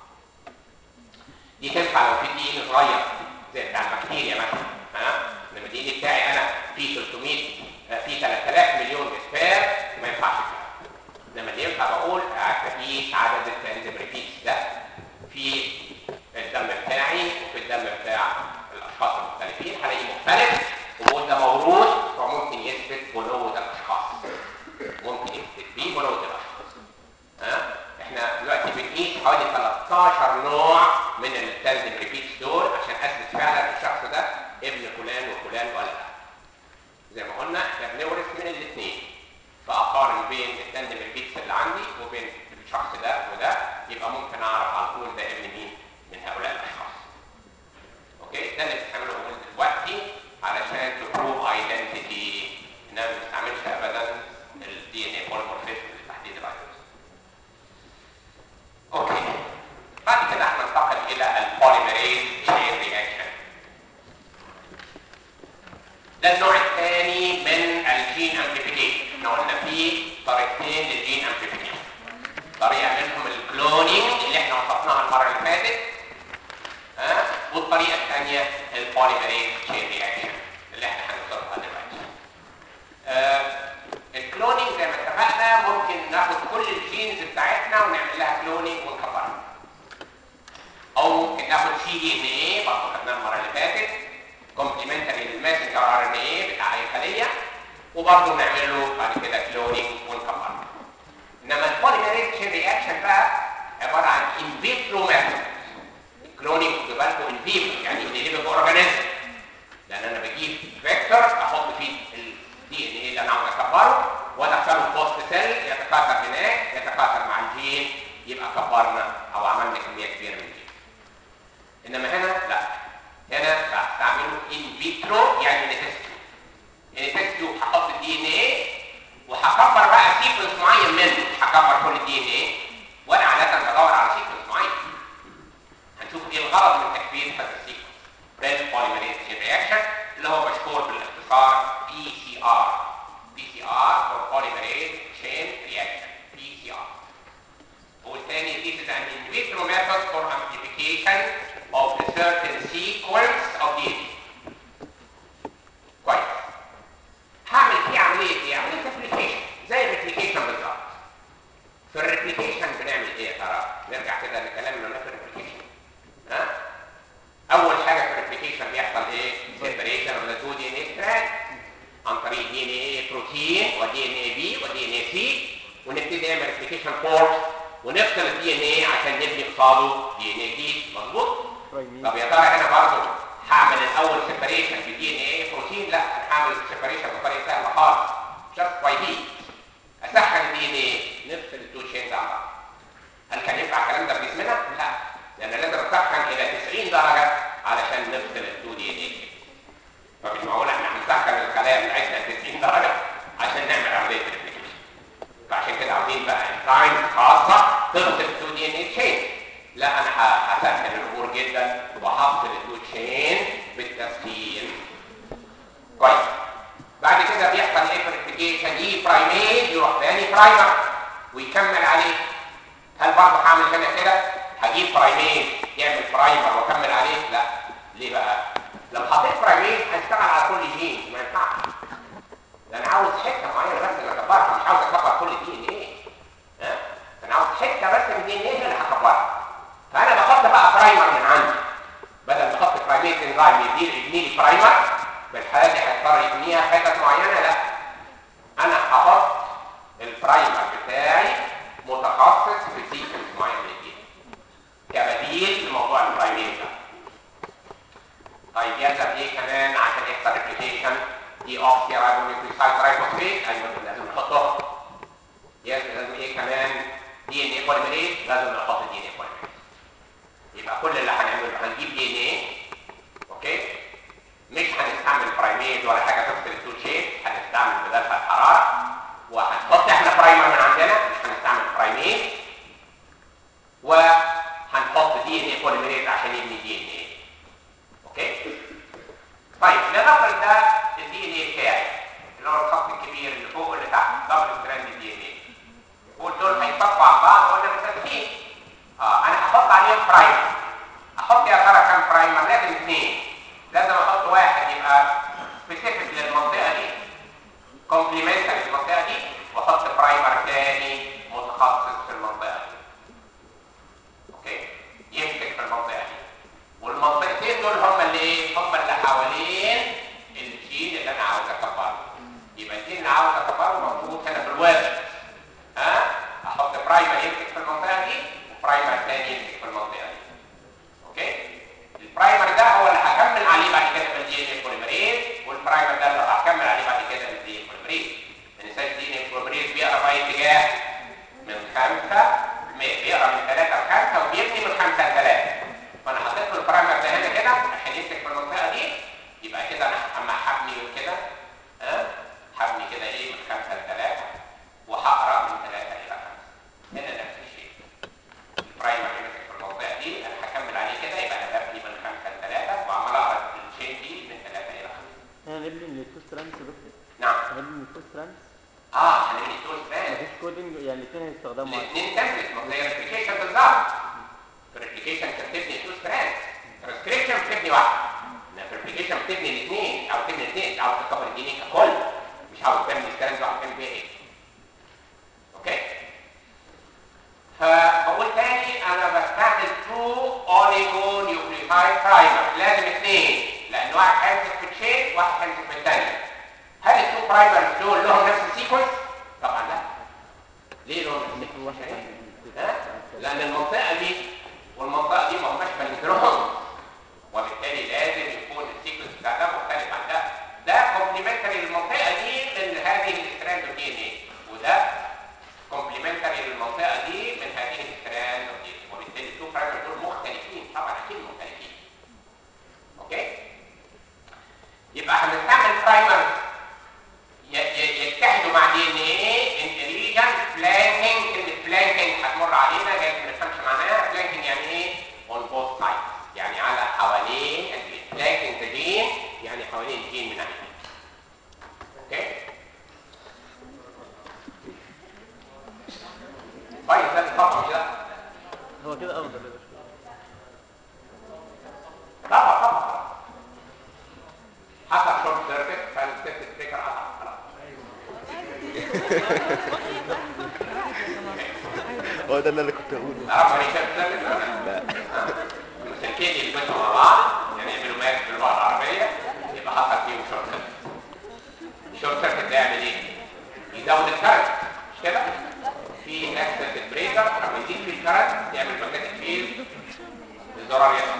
دي تنفع لو في دي ان صغير زي بتاع البكتيريا مثلا ها لما الدي ان بتاعي انا فيه 300 آه، فيه 3000 مليون اسبير ما ينفعش كده انما اللي ينفع بقول اقيس عدد التنزم ريبيتس ده في الدم بتاعي وفي الدم بتاع الاشخاص المختلفين هلاقيه مختلف وبقول ده موروث فممكن يثبت بنوة الاشخاص ممكن يثبت بيه بنوة الاشخاص ها احنا دلوقتي بنقيس حوالي 13 نوع من التنزم ريبيتس دول عشان اثبت فعلا الشخص ده ابن فلان وفلان ولا لا زي ما قلنا احنا بنورث من الاثنين فاقارن بين التندم البيتس اللي عندي وبين الشخص ده وده يبقى ممكن اعرف على طول ده ابن مين من هؤلاء الاشخاص اوكي ده اللي بنعمله دلوقتي علشان تبروف ايدنتيتي اننا ما بنستعملش ابدا الدي ان اي بوليمورفيزم لتحديد الايدنتيتي اوكي بعد كده احنا ننتقل الى البوليمريز تشين رياكشن ده النوع الثاني من الجين امبليفيكيشن احنا قلنا فيه طريقتين للجين امبليفيكيشن طريقه منهم الكلونينج اللي احنا وصفناها المره اللي فاتت ها والطريقه الثانيه البوليمريز تشين رياكشن اللي احنا هنوصفها دلوقتي آه الكلونينج زي ما اتفقنا ممكن ناخد كل الجينز بتاعتنا ونعمل لها كلونينج ونكبرها او ممكن ناخد سي دي ان ايه برضه خدناها المره اللي فاتت كومبلمنتري للماسنجر ار ان ايه بتاع اي خليه وبرضه نعمل له بعد كده كلونينج ونكبره انما البوليمريز تشين رياكشن بقى عباره عن ان فيترو ميثود الكلونينج خدوا بالكم ان فيفو يعني ان ليفنج اورجانيزم لان انا بجيب فيكتور احط فيه الدي ان ايه اللي انا عاوز اكبره وادخله في وسط سيل يتكاثر هناك يتكاثر مع الجين يبقى كبرنا او عملنا كميه كبيره من الجين انما هنا لا هنا بستعمله ان فيترو يعني نتستو نتستو هحط الدي ان ايه وهكبر بقى سيكونس معين منه مش هكبر كل الدي ان ايه وانا عاده بدور على سيكونس معين هنشوف ايه الغرض من تكوين هذا السيكونس بالبوليمريز رياكشن اللي هو مشهور بالاختصار بي سي ار بي سي ار or polymerase chain reaction PCR والثاني this is an in vitro method for amplification of a certain sequence of DNA كويس هعمل فيه عملية ايه؟ عملية ريبليكيشن زي الريبليكيشن بالظبط في الريبليكيشن بنعمل ايه يا ترى؟ نرجع كده لكلامنا في الريبليكيشن ها؟ اول حاجه في الريبليكيشن بيحصل ايه سيبريشن اوف ذا 2 دي ان اي ستراند عن طريق دي ان اي بروتين ودي ان اي بي ودي ان اي سي ونبتدي نعمل ريبليكيشن بورت ونفصل الدي ان اي عشان نبني قصاده دي ان اي جديد مظبوط برايمين طب يا ترى هنا برضه هعمل الاول سيبريشن بدي ان اي بروتين لا انا هعمل سيبريشن بطريقه سهله خالص جاست باي هيت اسخن الدي ان اي نفصل التو تشينز عن بعض هل كان ينفع الكلام ده في جسمنا؟ لا لان لازم اسخن الى 90 درجه علشان نفصل التو دي ان اي فمش معقول احنا هنسخن الخلايا بتاعتنا ل 90 درجه عشان نعمل عمليه ريبليكيشن فعشان كده عاوزين بقى انزايم خاصه تفصل التو دي ان اي تشين لا انا ه- هسهل الامور جدا وهفصل التو تشين بالتسخين كويس بعد كده بيحصل ايه في الريبليكيشن يجي برايميز يروح تاني برايمر ويكمل عليه هل برضه هعمل هنا كده هجيب برايميز يعمل برايمر واكمل عليه لا ليه بقى لو حطيت برايميز هشتغل على كل جين ما ينفعش ده انا عاوز حته معينه بس اللي اكبرها مش عاوز اكبر كل الدي ان ايه ها انا عاوز حته بس من الدي ان ايه اللي هكبرها فانا بحط بقى برايمر من عندي بدل ما احط برايمر في الحاله دي هيضطر يبنيها حتت معينه لا انا هحط البرايمر بتاعي متخصص في سيكونس معين من الدي كبديل لموضوع البرايمير ده طيب يلزم ايه كمان عشان يحصل ريبليكيشن دي اوكسي رايبونيوكليسايد رايبوسفيت ايوه لازم نحطها يلزم لازم ايه كمان دي ان اي بوليمريز لازم نحط دي ان اي بوليمريز يبقى كل اللي هنعمله هنجيب دي ان اي اوكي مش هنستعمل برايميز ولا حاجه تفصل التو شيب هنستعمل بدلها الحراره وهنحط احنا برايمر من عندنا مش هنستعمل برايميز وهنحط دي ان اي بوليمريز عشان يبني دي ان اي اوكي طيب لنفرض ده الدي ان اي بتاعي اللي هو الخط الكبير اللي فوق واللي تحت دبل ستراند دي ان اي قول دول هيتفقوا عن بعض ولا متفقين اه انا هحط عليهم برايمر احط يا ترى كام برايمر لازم اثنين لازم احط واحد يبقى سبيسيفيك للمنطقه دي كومبليمنتري للمنطقه دي واحط برايمر ثاني متخصص في المنطقه دي اوكي يمسك في المنطقه دي والمنطقتين دول هم اللي ايه هم اللي حوالين الجين اللي انا عاوز اكبره يبقى الجين اللي عاوز اكبره موجود هنا في الويب ها احط برايمر يمسك في المنطقه دي وبرايمر ثاني يمسك في المنطقه دي اوكي البرايمر ده هو اللي هكمل عليه بعد كده بالدي ان اي بوليمريز والبرايمر ده اللي هكمل عليه بعد كده بالدي ان بوليمريز ما ننساش الدي ان اي بوليمريز بيقرا في اي اتجاه من خمسه بيقرا من ثلاثه لخمسه وبيبني من خمسه لثلاثه فانا حطيت له البرايمر ده هنا كده عشان يمسك في المنطقه دي يبقى كده انا اما هبني كده ها هبني كده ايه من خمسه لثلاثه وهقرا من ثلاثه الى خمسه هنا نفس الشيء البرايمر اللي ماسك في المنطقه دي انا هكمل عليه كده يبقى انا ببني من خمسه لثلاثه وعمال اقرا الشين دي من ثلاثه الى خمسه احنا نبني من التو ستراندز يا دكتور نعم هنبني من التو ستراندز اه هنبني تو ستراند مفيش كودنج يعني الاثنين هيستخدموا عادي الاثنين تمبلت ما هو زي الريبليكيشن بالظبط في الريبليكيشن انت بتبني تو ستراند ترانسكريبشن بتبني واحد انما في الريبليكيشن بتبني الاثنين او تبني الاثنين عاوز تكبر الدي ان ككل مش عاوز تبني ستراند وعاوز تعمل بيها ايه اوكي فبقول تاني انا بستعمل تو اوليجو نيوكليوتايد برايمر لازم اثنين لان واحد هيمسك في الشيء واحد هيمسك في الثاني هل التو برايمرز دول لهم نفس السيكونس؟ طبعا لا ليه لهم نفس في واحد السيكونس؟ عند ها؟ لان المنطقه دي والمنطقه دي ما هماش بالانكرون وبالتالي لازم يكون السيكونس بتاع ده مختلف عن ده ده كومبليمنتري للمنطقه دي من هذه الستراند دي ان ايه وده كومبليمنتري للمنطقه دي من هذه الستراند دي وبالتالي التو برايمر دول مختلفين طبعا اكيد مختلفين اوكي يبقى هنستعمل برايمر يتحدوا مع دي ان ايه ان ريجن فلانكينج كلمه فلانكينج هتمر علينا جايز ما نفهمش معناها فلانكينج يعني ايه اون بوث سايدز يعني على حوالين الجين فلانكينج ذا جين يعني حوالين الجين من ناحيه اوكي طيب ده طبعا كده هو كده افضل يا دكتور طبعا طبعا حصل شورت سيركت فالسيركت بريكر قطع خلاص هو ده اللي كنت اقوله تعرفوا يعني شورت سيركت لا المسلكين اللي بيتوا مع بعض يعني يعملوا ماس باللغه العربيه يبقى حصل فيهم شورت سيركت الشورت سيركت ده يعمل ايه؟ يزود الكرنت مش كده؟ في هناك سيركت بريكر لما يزيد فيه الكرنت يعمل ماجنتيك فيلد الزرار يطلع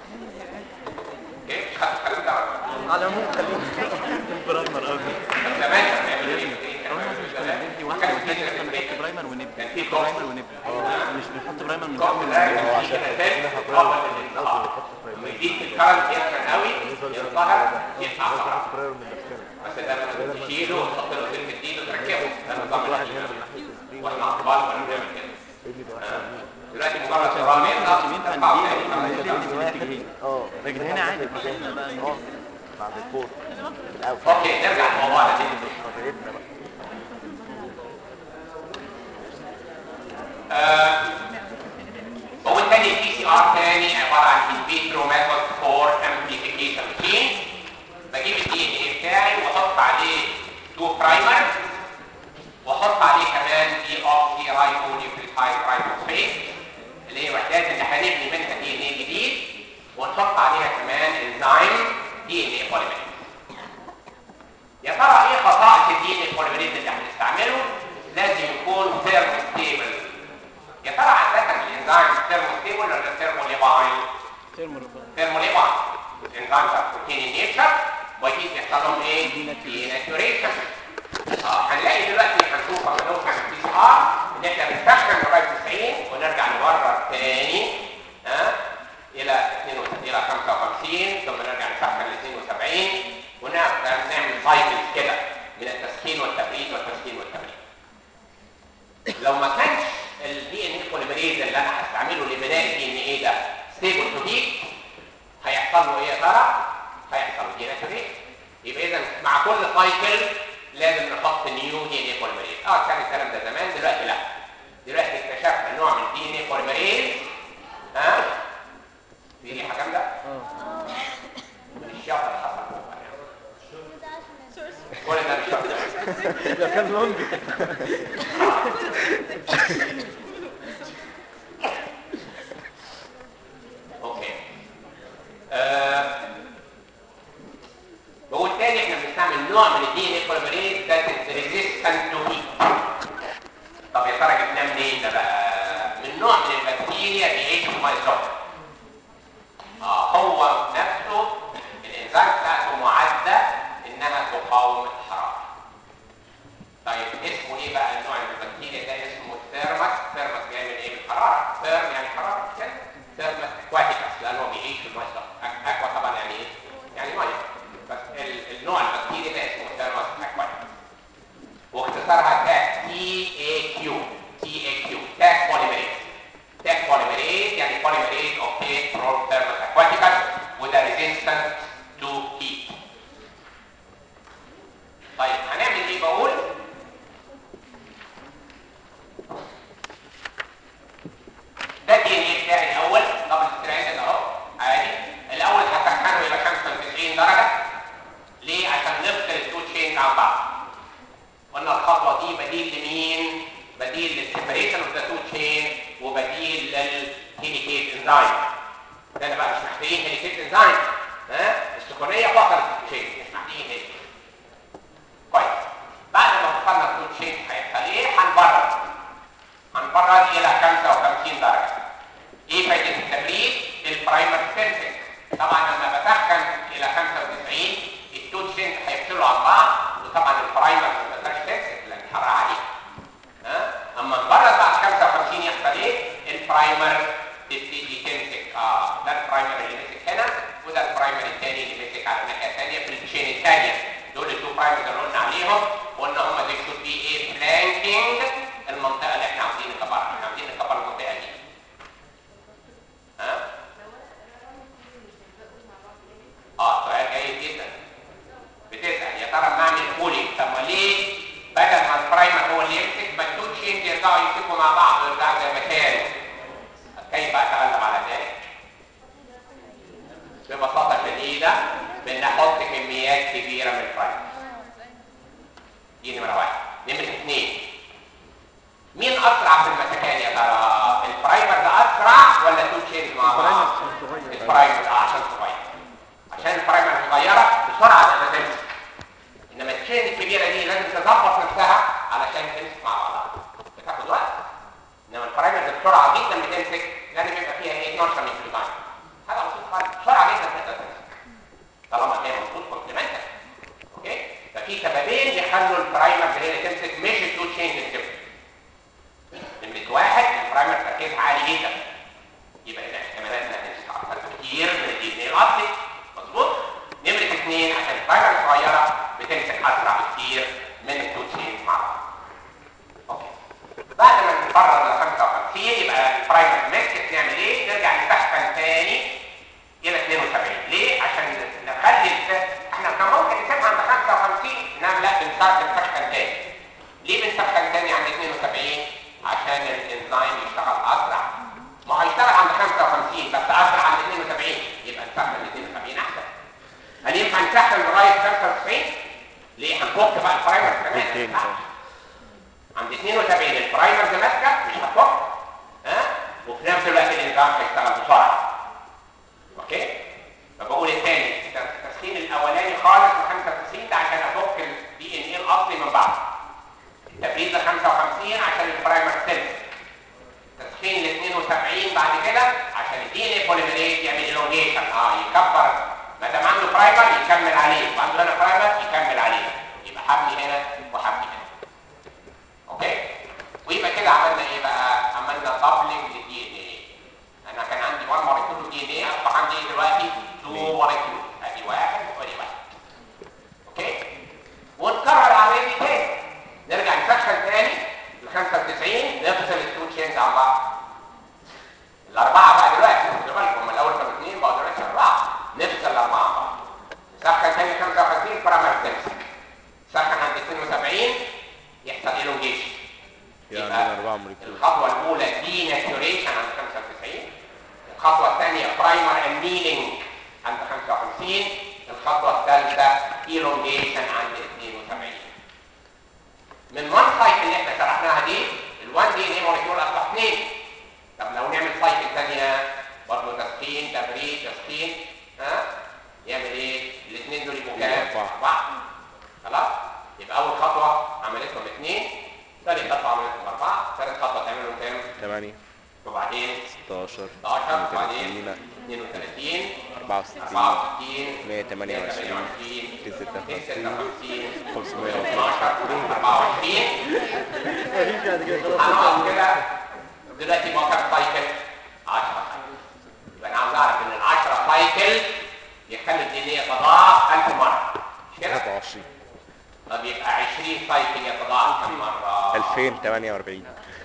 اوكي مش خدت الكلام ده ولا على العموم خلينا في البرايمر افضل زمان كان بيعمل ايه؟ هو مش كنا بندي واحد كان والتاني في احنا سيركت بنحط بريكر برايمر ونبدا كان في برايمر كوب ونبدا مش بنحط برايمر من كوب اول ده ونبدا كان هو في عشان كده هنا فات برايمر قبل الانتهاء لما يزيد في الكرنت يسخن قوي ينطهر يقطع خلاص برايمر من نفسنا بس ده لازم تشيله وتحط له سلك جديد وتركبه ده نظام واحد القديم. هنا من ناحيه السبرينج واحنا اطفال كنا بنعمل كده ابني بقى دلوقتي مجرد زرار يقطع مش ينفع ترفعه نديه تاني. نديه في الاتجاهين اه لكن هنا عادي فتحنا بقى اه بعد الفور الاول اوكي نرجع لموضوعنا تاني خطيتنا بقى آه، هو الثاني البي سي ار تاني عباره عن ان فيترو ميثود فور امبليفيكيشن جين بجيب الدي ان اي بتاعي واحط عليه تو برايمر واحط عليه كمان دي اوكسي رايبو نيوكليوتايد رايبوسفيت اللي هي الوحدات اللي هنبني منها دي ان اي جديد ونحط عليها كمان انزيم دي ان اي بوليمريز يا ترى ايه خصائص الدي ان اي بوليمريز اللي هنستعمله لازم يكون ثيرمو ستيبل يا ترى عاده الانزيم ثيرمو ستيبل ولا ثيرمو ليبايل ثيرمو ليبايل الانزيم ده بروتين نيتشر ويجي يحصل لهم ايه دي ناتوريشن اه هنلاقي دلوقتي هنشوف لما نوصل للبي سي ار ان احنا بنسخن لغايه 90 ونرجع نبرر تاني ها الى 2 الى 55 ثم نرجع نسخن ل 72 ونبدا نعمل سايكلز كده من التسخين والتبريد والتسخين والتبريد لو ما كانش الدي ان اي بوليمريز اللي انا هستعمله لبناء الدي ان اي ده ستيبل تو هيت هيحصل له ايه يا ترى؟ هيحصل له دي ناتوريشن يبقى اذا مع كل سايكل لازم نحط نيو دي ان اي بوليمريز اه كان الكلام ده زمان دلوقتي لا دلوقتي اكتشفنا نوع من الدي ان اي بوليمريز ها في ايه حكام ده؟ من الشاطر اللي حصل فوق يعني. كل ده مش شاطر لو كان لونج اوكي آه، بقول تاني احنا بنستعمل نوع من الدي ان اي بوليمريز ذات ريزيستنت تو هيت طب يا ترى جبناه منين ده بقى من نوع من البكتيريا بيعيش في الميه السخنه اه هو نفسه الانزيم بتاعته معده انها تقاوم الحراره طيب اسمه ايه بقى النوع من البكتيريا ده اسمه ثيرمس ثيرمس جاي من ايه من الحراره ثيرم يعني حراره كده ثيرمس اكواتيكس لانه بيعيش في الميه السخنه أك- اكوا طبعا يعني ايه يعني ميه بس ال- النوع البكتيريا ده اسمه ثيرمس اكواتيكس واختصارها تاك تي اي كيو تي اي كيو تاك بوليمريز تاك بوليمريز يعني بوليمريز اوكي فروم ثيرمس اكواتيكس with a resistance to heat طيب هنعمل ايه بقول ده دي ان ايه بتاعي الاول دبل ستراند اهو عادي الاول هسخنه الى 95 درجه ليه عشان نفصل التو تشينز عن بعض قلنا الخطوه دي بديل لمين بديل للسيبريشن اوف ذا تو تشين وبديل للهيليكيز انزايم ده انا بقى مش محتاجين هيليكيز انزايم ها السخونيه فصلت التشين مش محتاجين هيليكيز كويس بعد ما فصلنا التو تشين هيحصل ايه هنبرد هنبرد الى 55 درجه ايه فايده التبريد البرايمر سينسنج طبعا لما بسخن الى 95 التو تشين هيفصلوا عن بعض وطبعا البرايمر ما بقدرش تمسك لان الحراره عاليه ها اما نبرد بعد 55 يحصل ايه البرايمر تبتدي تمسك اه ده البرايمر اللي مسك هنا وده البرايمر الثاني اللي مسك على الناحيه الثانيه في التشين الثانيه دول التو برايمرز اللي قلنا عليهم قلنا هم دي شود بي ايه فلانكينج المنطقه اللي احنا عاوزين نكبرها احنا عاوزين نكبر المنطقه دي ها اه سؤال جيد جدا بتسال يا ترى بنعمل كولينج طب ما ليه بدل ما البرايمر هو اللي يمسك ما التو تشينز يرجعوا يمسكوا مع بعض ويرجعوا زي ما كانوا كيف اتغلب على ذلك ببساطه شديده بان احط كميات كبيره من البرايمر دي نمره واحد نمره اثنين مين اسرع في المسكان يا ترى البرايمر ده اسرع ولا التو تشينز مع بعض البرايمر اه عشان صغير عشان البرايمر صغيره بسرعه تقدر تمسك انما التشين الكبيره دي لازم تظبط نفسها علشان تمسك مع بعضها بتاخد وقت انما البرايمر ده بسرعه جدا بتمسك لازم يبقى فيها ايه 12 نيوكليوتايد حاجه بسيطه خالص بسرعه جدا تقدر تمسك طالما هي مظبوط كومبلمنتري اوكي ففي سببين يخلوا البرايمر ده هي اللي تمسك مش التو تشينز اللي تمسك نمرة واحد البرايمر تركيز عالي جدا يبقى اذا احتمالات انها تمسك اكتر بكتير من الدي ان ايه الاصلي مظبوط نمرة اثنين عشان البرايمر صغيرة بتمسك اسرع بكتير من التو تشينز مع بعض اوكي بعد ما نتفرج ل 55 يبقى البرايمر مسكت نعمل ايه؟ نرجع نسخن تاني الى 72 ليه؟ عشان نخلي الف... احنا كان ممكن نسيبها عند 55 انما لا بنسخن نسخن تاني ليه بنسخن تاني عند 72 عشان الانزيم يشتغل اسرع ما هو هيشتغل عند 55 بس اسرع عند 72 يبقى نسخن ل 72 احسن هل ينفع نسخن لغايه 95 ليه هنفك بقى البرايمر كمان لا. عند 72 البرايمر ده ماسكه مش هتفك ها وفي نفس الوقت الانزيم هيشتغل بسرعه اوكي فبقول الثاني التسخين بوليميريز يعمل الونجيشن اه يكبر ما دام عنده برايمر يكمل عليه وعنده هنا برايمر يكمل عليه يبقى حبل هنا وحبل هنا اوكي ويبقى كده عملنا ايه بقى عملنا دبلنج للدي ان ايه انا كان عندي 1 مولكيول دي ان ايه اصبح عندي دلوقتي 2 مولكيول ادي واحد وادي واحد اوكي ونكرر العمليه دي تاني نرجع نسخن تاني ل 95 نفصل التو تشينز عن بعض الاربعه بقى دلوقتي خدوا بالكم هم الاول كانوا اثنين بقوا دلوقتي اربعه نفصل الاربعه عن بعض سخن تاني 55 برامر تمسك سخن عند 72 يحصل الونجيشن يعني عندنا أربعة موليكيول الخطوه الاولى دي ناتوريشن عند 95 الخطوه الثانيه برايمر انيلينج عند 55 الخطوه الثالثه ايلونجيشن عند 72 من وان سايكل اللي احنا شرحناها دي ال1 دي ان اي مولكيول اصبح اثنين طب لو نعمل سايكل ثانيه برضه تسخين تبريد تسخين ها يعمل ايه؟ الاثنين دول يبقوا كام؟ أربعة. اربعه خلاص؟ يبقى اول خطوه عملتهم اثنين ثاني خطوه عملتهم اربعه ثالث خطوه تعملهم كام؟ تمانية وبعدين 16 16 وبعدين 32 32 64 64 128 256 512 24 مفيش بعد كده خلاص هنقعد كده دلوقتي بقى كام سايكل 10 سايكل يبقى انا عاوز اعرف ان ال 10 سايكل يخلي الدنيا يتضاعف 1000 مره مش كده؟ 23 طب يبقى 20 سايكل يتضاعف كم مره؟ 2048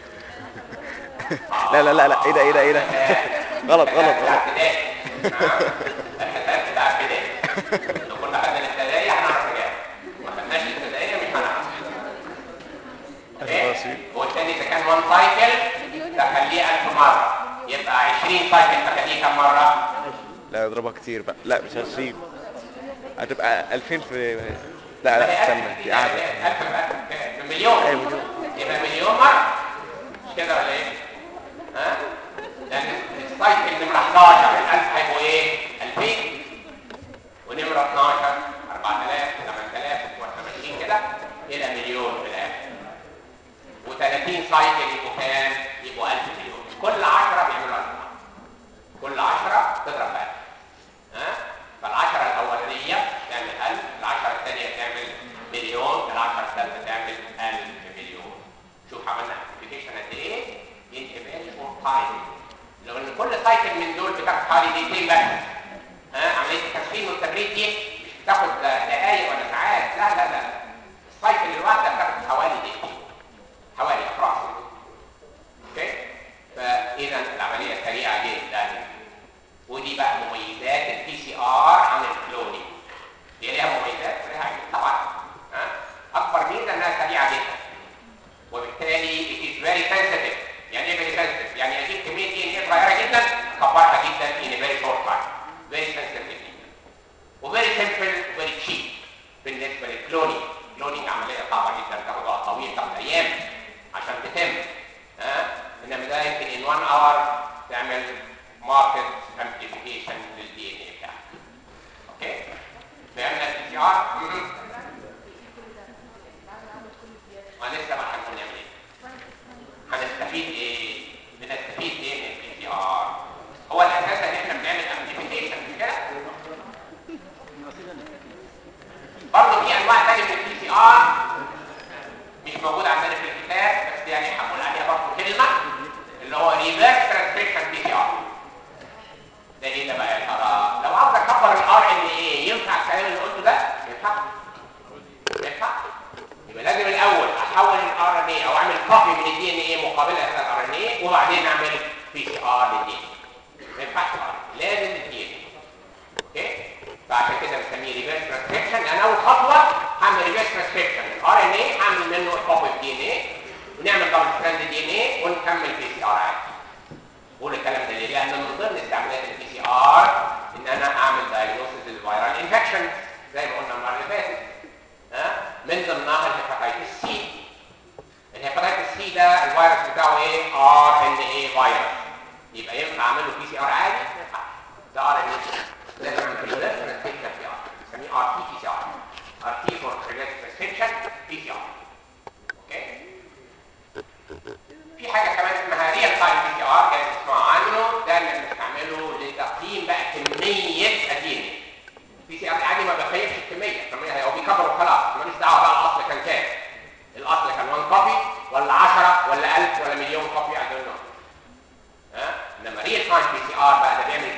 لا لا لا لا ايه ده ايه ده ايه ده غلط غلط بتاع غلط ابتدائي نعم. الحساب بتاع ابتدائي لو كنا خدنا الابتدائي هنعرف نجاوب ما خدناش الابتدائي مش هنعرف خلاص. اوكي والتاني اذا كان 1 سايكل تخليه 1000 مره يبقى 20 سايكل تخليه كم مره؟ لا اضربها كتير بقى لا مش 20 هتبقى 2000 في لا لا استنى دي قاعدة 1000 بمليون ايوه مليون يبقى مليون مره مش كده ولا ايه؟ ها؟ لان السايكل نمره 11 ال1000 هيبقوا ايه؟ 2000 ونمره 12 4000 8000 80 كده الى مليون في الاخر و30 سايكل يبقوا كام؟ يبقوا 1000 مليون كل 10 بيعملوا 1000 كل 10 تضرب 1000 ها؟ فالعشرة الأولانية تعمل 1000 العشرة الثانية تعمل مليون العشرة الثالثة تعمل 1000 مليون شوف عملنا امبليفيكيشن قد ايه؟ in a very short time لو ان كل سايكل من دول بتاخد حوالي دقيقتين بس ها عملية التسخين والتبريد دي مش بتاخد دقايق ولا ساعات لا لا لا السايكل الواحدة بتاخد حوالي دقيقتين حوالي approximately اوكي فاذا العملية سريعة جدا ودي بقى مميزات البي سي ار عن الكلونينج هي ليها مميزات وليها عيوب طبعا ها اكبر ميزه انها سريعه جدا وبالتالي it is very sensitive يعني ايه very sensitive يعني اجيب كميه دي ان ايه صغيره جدا اكبرها جدا in a very short time very sensitive جدا وفيري سمبل وفيري تشيب بالنسبه للكلونينج الكلونينج عمليه صعبه جدا تاخد وقت طويل تاخد ايام عشان تتم ها انما ده يمكن in one hour تعمل market amplification للدي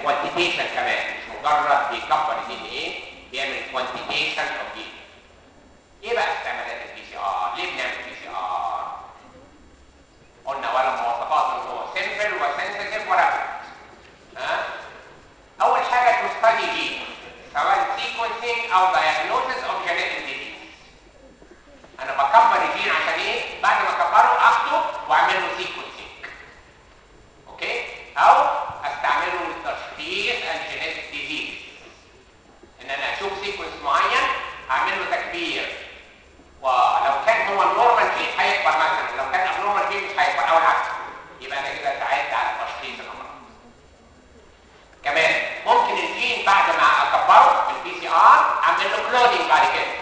كوانتيتيشن كمان مش مجرد بيكبر الدي ان ايه بيعمل كوانتيتيشن اوف دي ايه بقى استعمالات البي سي ار ليه بنعمل بي سي ار قلنا ولا مواصفات ان هو سيمبل وسنسيتيف ورابيد ها اول حاجه تو ستادي جين سواء سيكونسينج او diagnosis اوف genetic disease انا بكبر الجين عشان ايه بعد ما اكبره اخده واعمل له سيكونسينج اوكي او استعمله لتشخيص الجينيتك ديزيز ان انا اشوف سيكونس معين اعمل له تكبير ولو كان هو النورمال جين هيكبر مثلا لو كان النورمال جين مش هيكبر او العكس يبقى انا كده ساعدت على تشخيص الامراض كمان ممكن الجين بعد ما اكبره بالبي سي ار اعمل له كلونينج بعد كده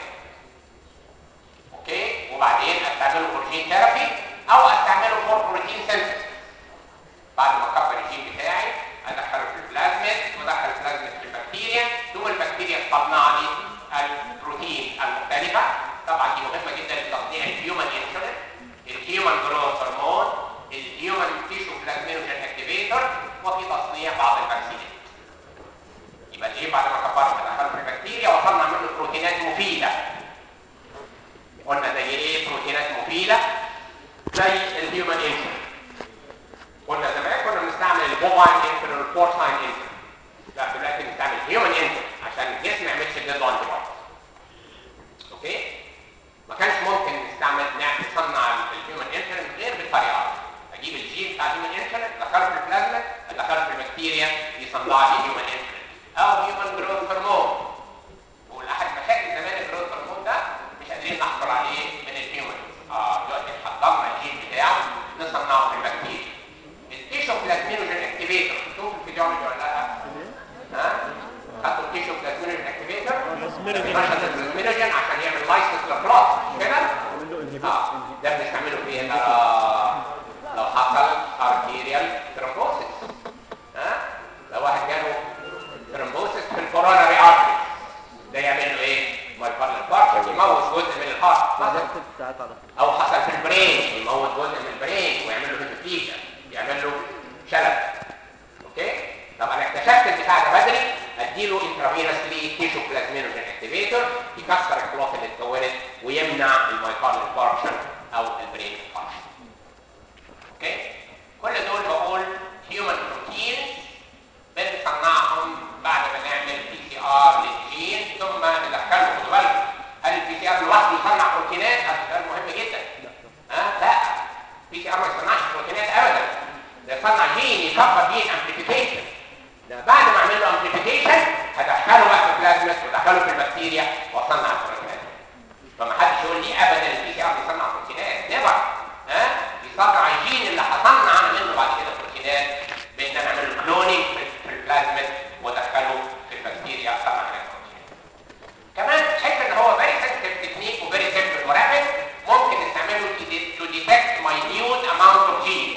اوكي وبعدين استعمله فور جين ثيرابي او استعمله فور بروتين سينثيسيس بعد ما اكبر الجين بتاعي ادخله في البلازميد وادخل البلازميد في البكتيريا ثم البكتيريا تصنع لي البروتين المختلفه طبعا دي مهمه جدا لتصنيع الهيومن انسولين الهيومن جروث هرمون الهيومن تيشو بلازمينوجين اكتيفيتور وفي تصنيع بعض الفاكسينات يبقى الجين بعد ما كبره ادخله في البكتيريا واصنع منه بروتينات مفيده قلنا زي ايه بروتينات مفيده زي الهيومن انسولين قلنا زمان كنا بنستعمل البوفاين انسولين والبورساين انسولين لا دلوقتي بنستعمل هيومن انسولين عشان الجسم ما يعملش ضده انتي بودي اوكي ما كانش ممكن نستعمل نعمل نصنع الهيومن انسولين غير بالطريقه دي اجيب الجين بتاع الهيومن انسولين ادخله في البلازما ادخله في البكتيريا يصنع لي هيومن انسولين او هيومن جروث هرمون والاحد مشاكل زمان الجروث هرمون ده مش قادرين نحصل عليه من الهيومن اه دلوقتي حضرنا الجين بتاعه نصنعه في البكتيريا التيشو بلازمينوجين اكتيفيتور شوف الفيديولوجي ولا لا ها خدوا التيشو بلازمينوجين اكتيفيتور نشط البلازمينوجين عشان يعمل لايسنس للبلاد مش كده اه ده بنستعمله في ايه ترى لو حصل ارتيريال ثرومبوسيس ها لو واحد جاله ثرومبوسيس في الكوروناري ارتري ده يعمل له ايه مايكارنال بارش يموت جزء من الهارت مثلا ساعات على او حصل في البرين يموت جزء من البرين ويعمل له هيموفليشن يعمل له شلل اوكي طب انا اكتشفت البتاع ده بدري اديله انترافينسلي تيشو بلازمينوجين اكتيفيتور يكسر الكلوت اللي اتكونت ويمنع المايكارنال بارشن او البرين بارشن اوكي كل دول بقول هيومن بروتين بنصنعهم بعد ما نعمل بي سي ار للجين ثم ندخله خدوا بالكم هل البي سي ار لوحده يصنع بروتينات؟ هذا سؤال مهم جدا ها لا بي سي ار ما يصنعش بروتينات ابدا ده يصنع جين يكبر جين امبليفيكيشن ده بعد ما اعمل له امبليفيكيشن هدخله بقى في البلازمات وادخله في البكتيريا واصنع البروتينات فما حدش يقول لي ابدا البي سي ار بيصنع بروتينات نيفر ها يصنع الجين اللي هصنع انا منه بعد كده بروتينات بان انا اعمل له كلونينج في البلازمات وادخله في البكتيريا اصنع هناك بروتينات كمان حته ان هو فيري سنسيتيف تكنيك وفيري سيمبل ورابد ممكن نستعمله تو ديتكت ماينيوت اماونت اوف جينز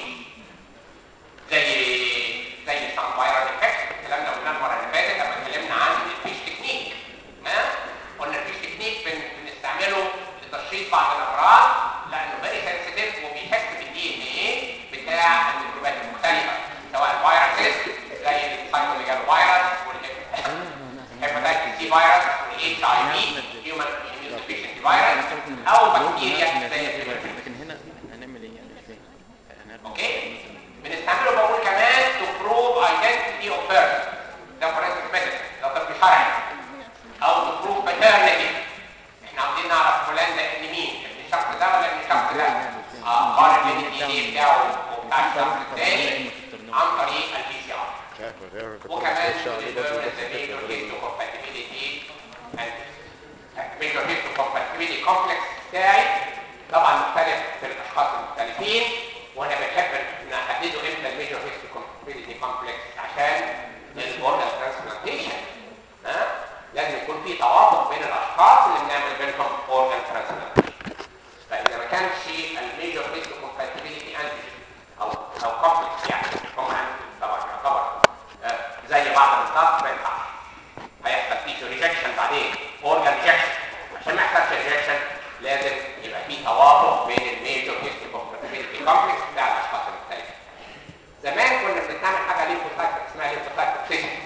زي زي السان فايرال انفكشن الكلام ده قلناه المره اللي فاتت لما اتكلمنا عن الفيش تكنيك ها قلنا الفيش تكنيك بن بنستعمله لتشخيص بعض الامراض لانه فيري سنسيتيف وبيحس بالدي ان ايه بتاع الميكروبات المختلفه سواء الفيروسز زي السايكوميجال فيروس والهيباتيتس سي فيروس والاتش اي في هيومن اميونوسفيشنسي فيروس او بكتيريا زي الهيباتيتس لكن هنا احنا هنعمل ايه يعني مش فاهم هنعمل اوكي بنستعمله بقول كمان تو بروف ايدنتيتي اوف بيرسون ده فورنسيك ميديسن ده طب شرعي او تو بروف باترنتي احنا عاوزين نعرف فلان ده ابن مين ابن الشخص ده ولا ابن الشخص ده اه قارن بين الدي ان اي بتاعه وبتاع الشخص الثاني عن طريق البي سي ار مش عارف غير وكمان determine the major histocompatibility and major histocompatibility complex بتاعي طبعا مختلف في الاشخاص المختلفين وانا بحب نحدده امتى الميجر histocompatibility complex عشان الاورجان ترانسبلانتيشن ها لازم يكون في توافق بين الاشخاص اللي بنعمل بينهم اورجان ترانسبلانتيشن فاذا ما كانش الميجر histocompatibility انتيجين او او كومبلكس يعني هم طبعا يعتبر آه، زي بعض بالظبط ما ينفعش هيحصل فيه ريجكشن بعدين اورجان ريجكشن عشان ما يحصلش ريجكشن لازم يبقى في توافق بين الميجر هيستوكومباتيبيلتي كومبلكس بتاع الاشخاص المختلفين زمان كنا بنستعمل حاجه ليمفوسايت اسمها ليمفوسايت توكسيسيتي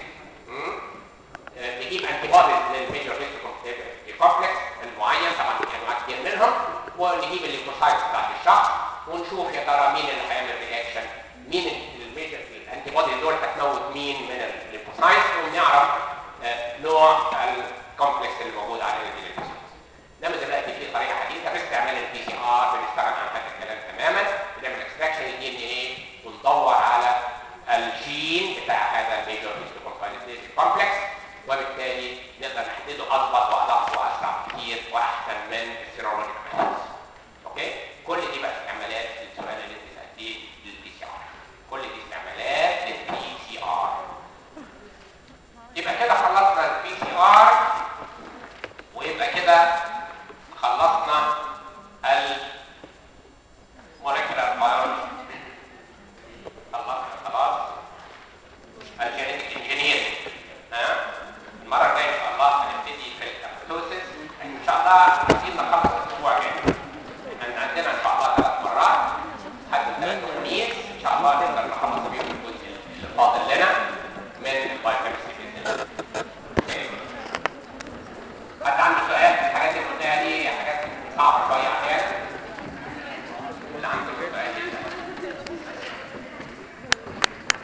ساينس ونعرف آه، نوع الكومبلكس اللي موجود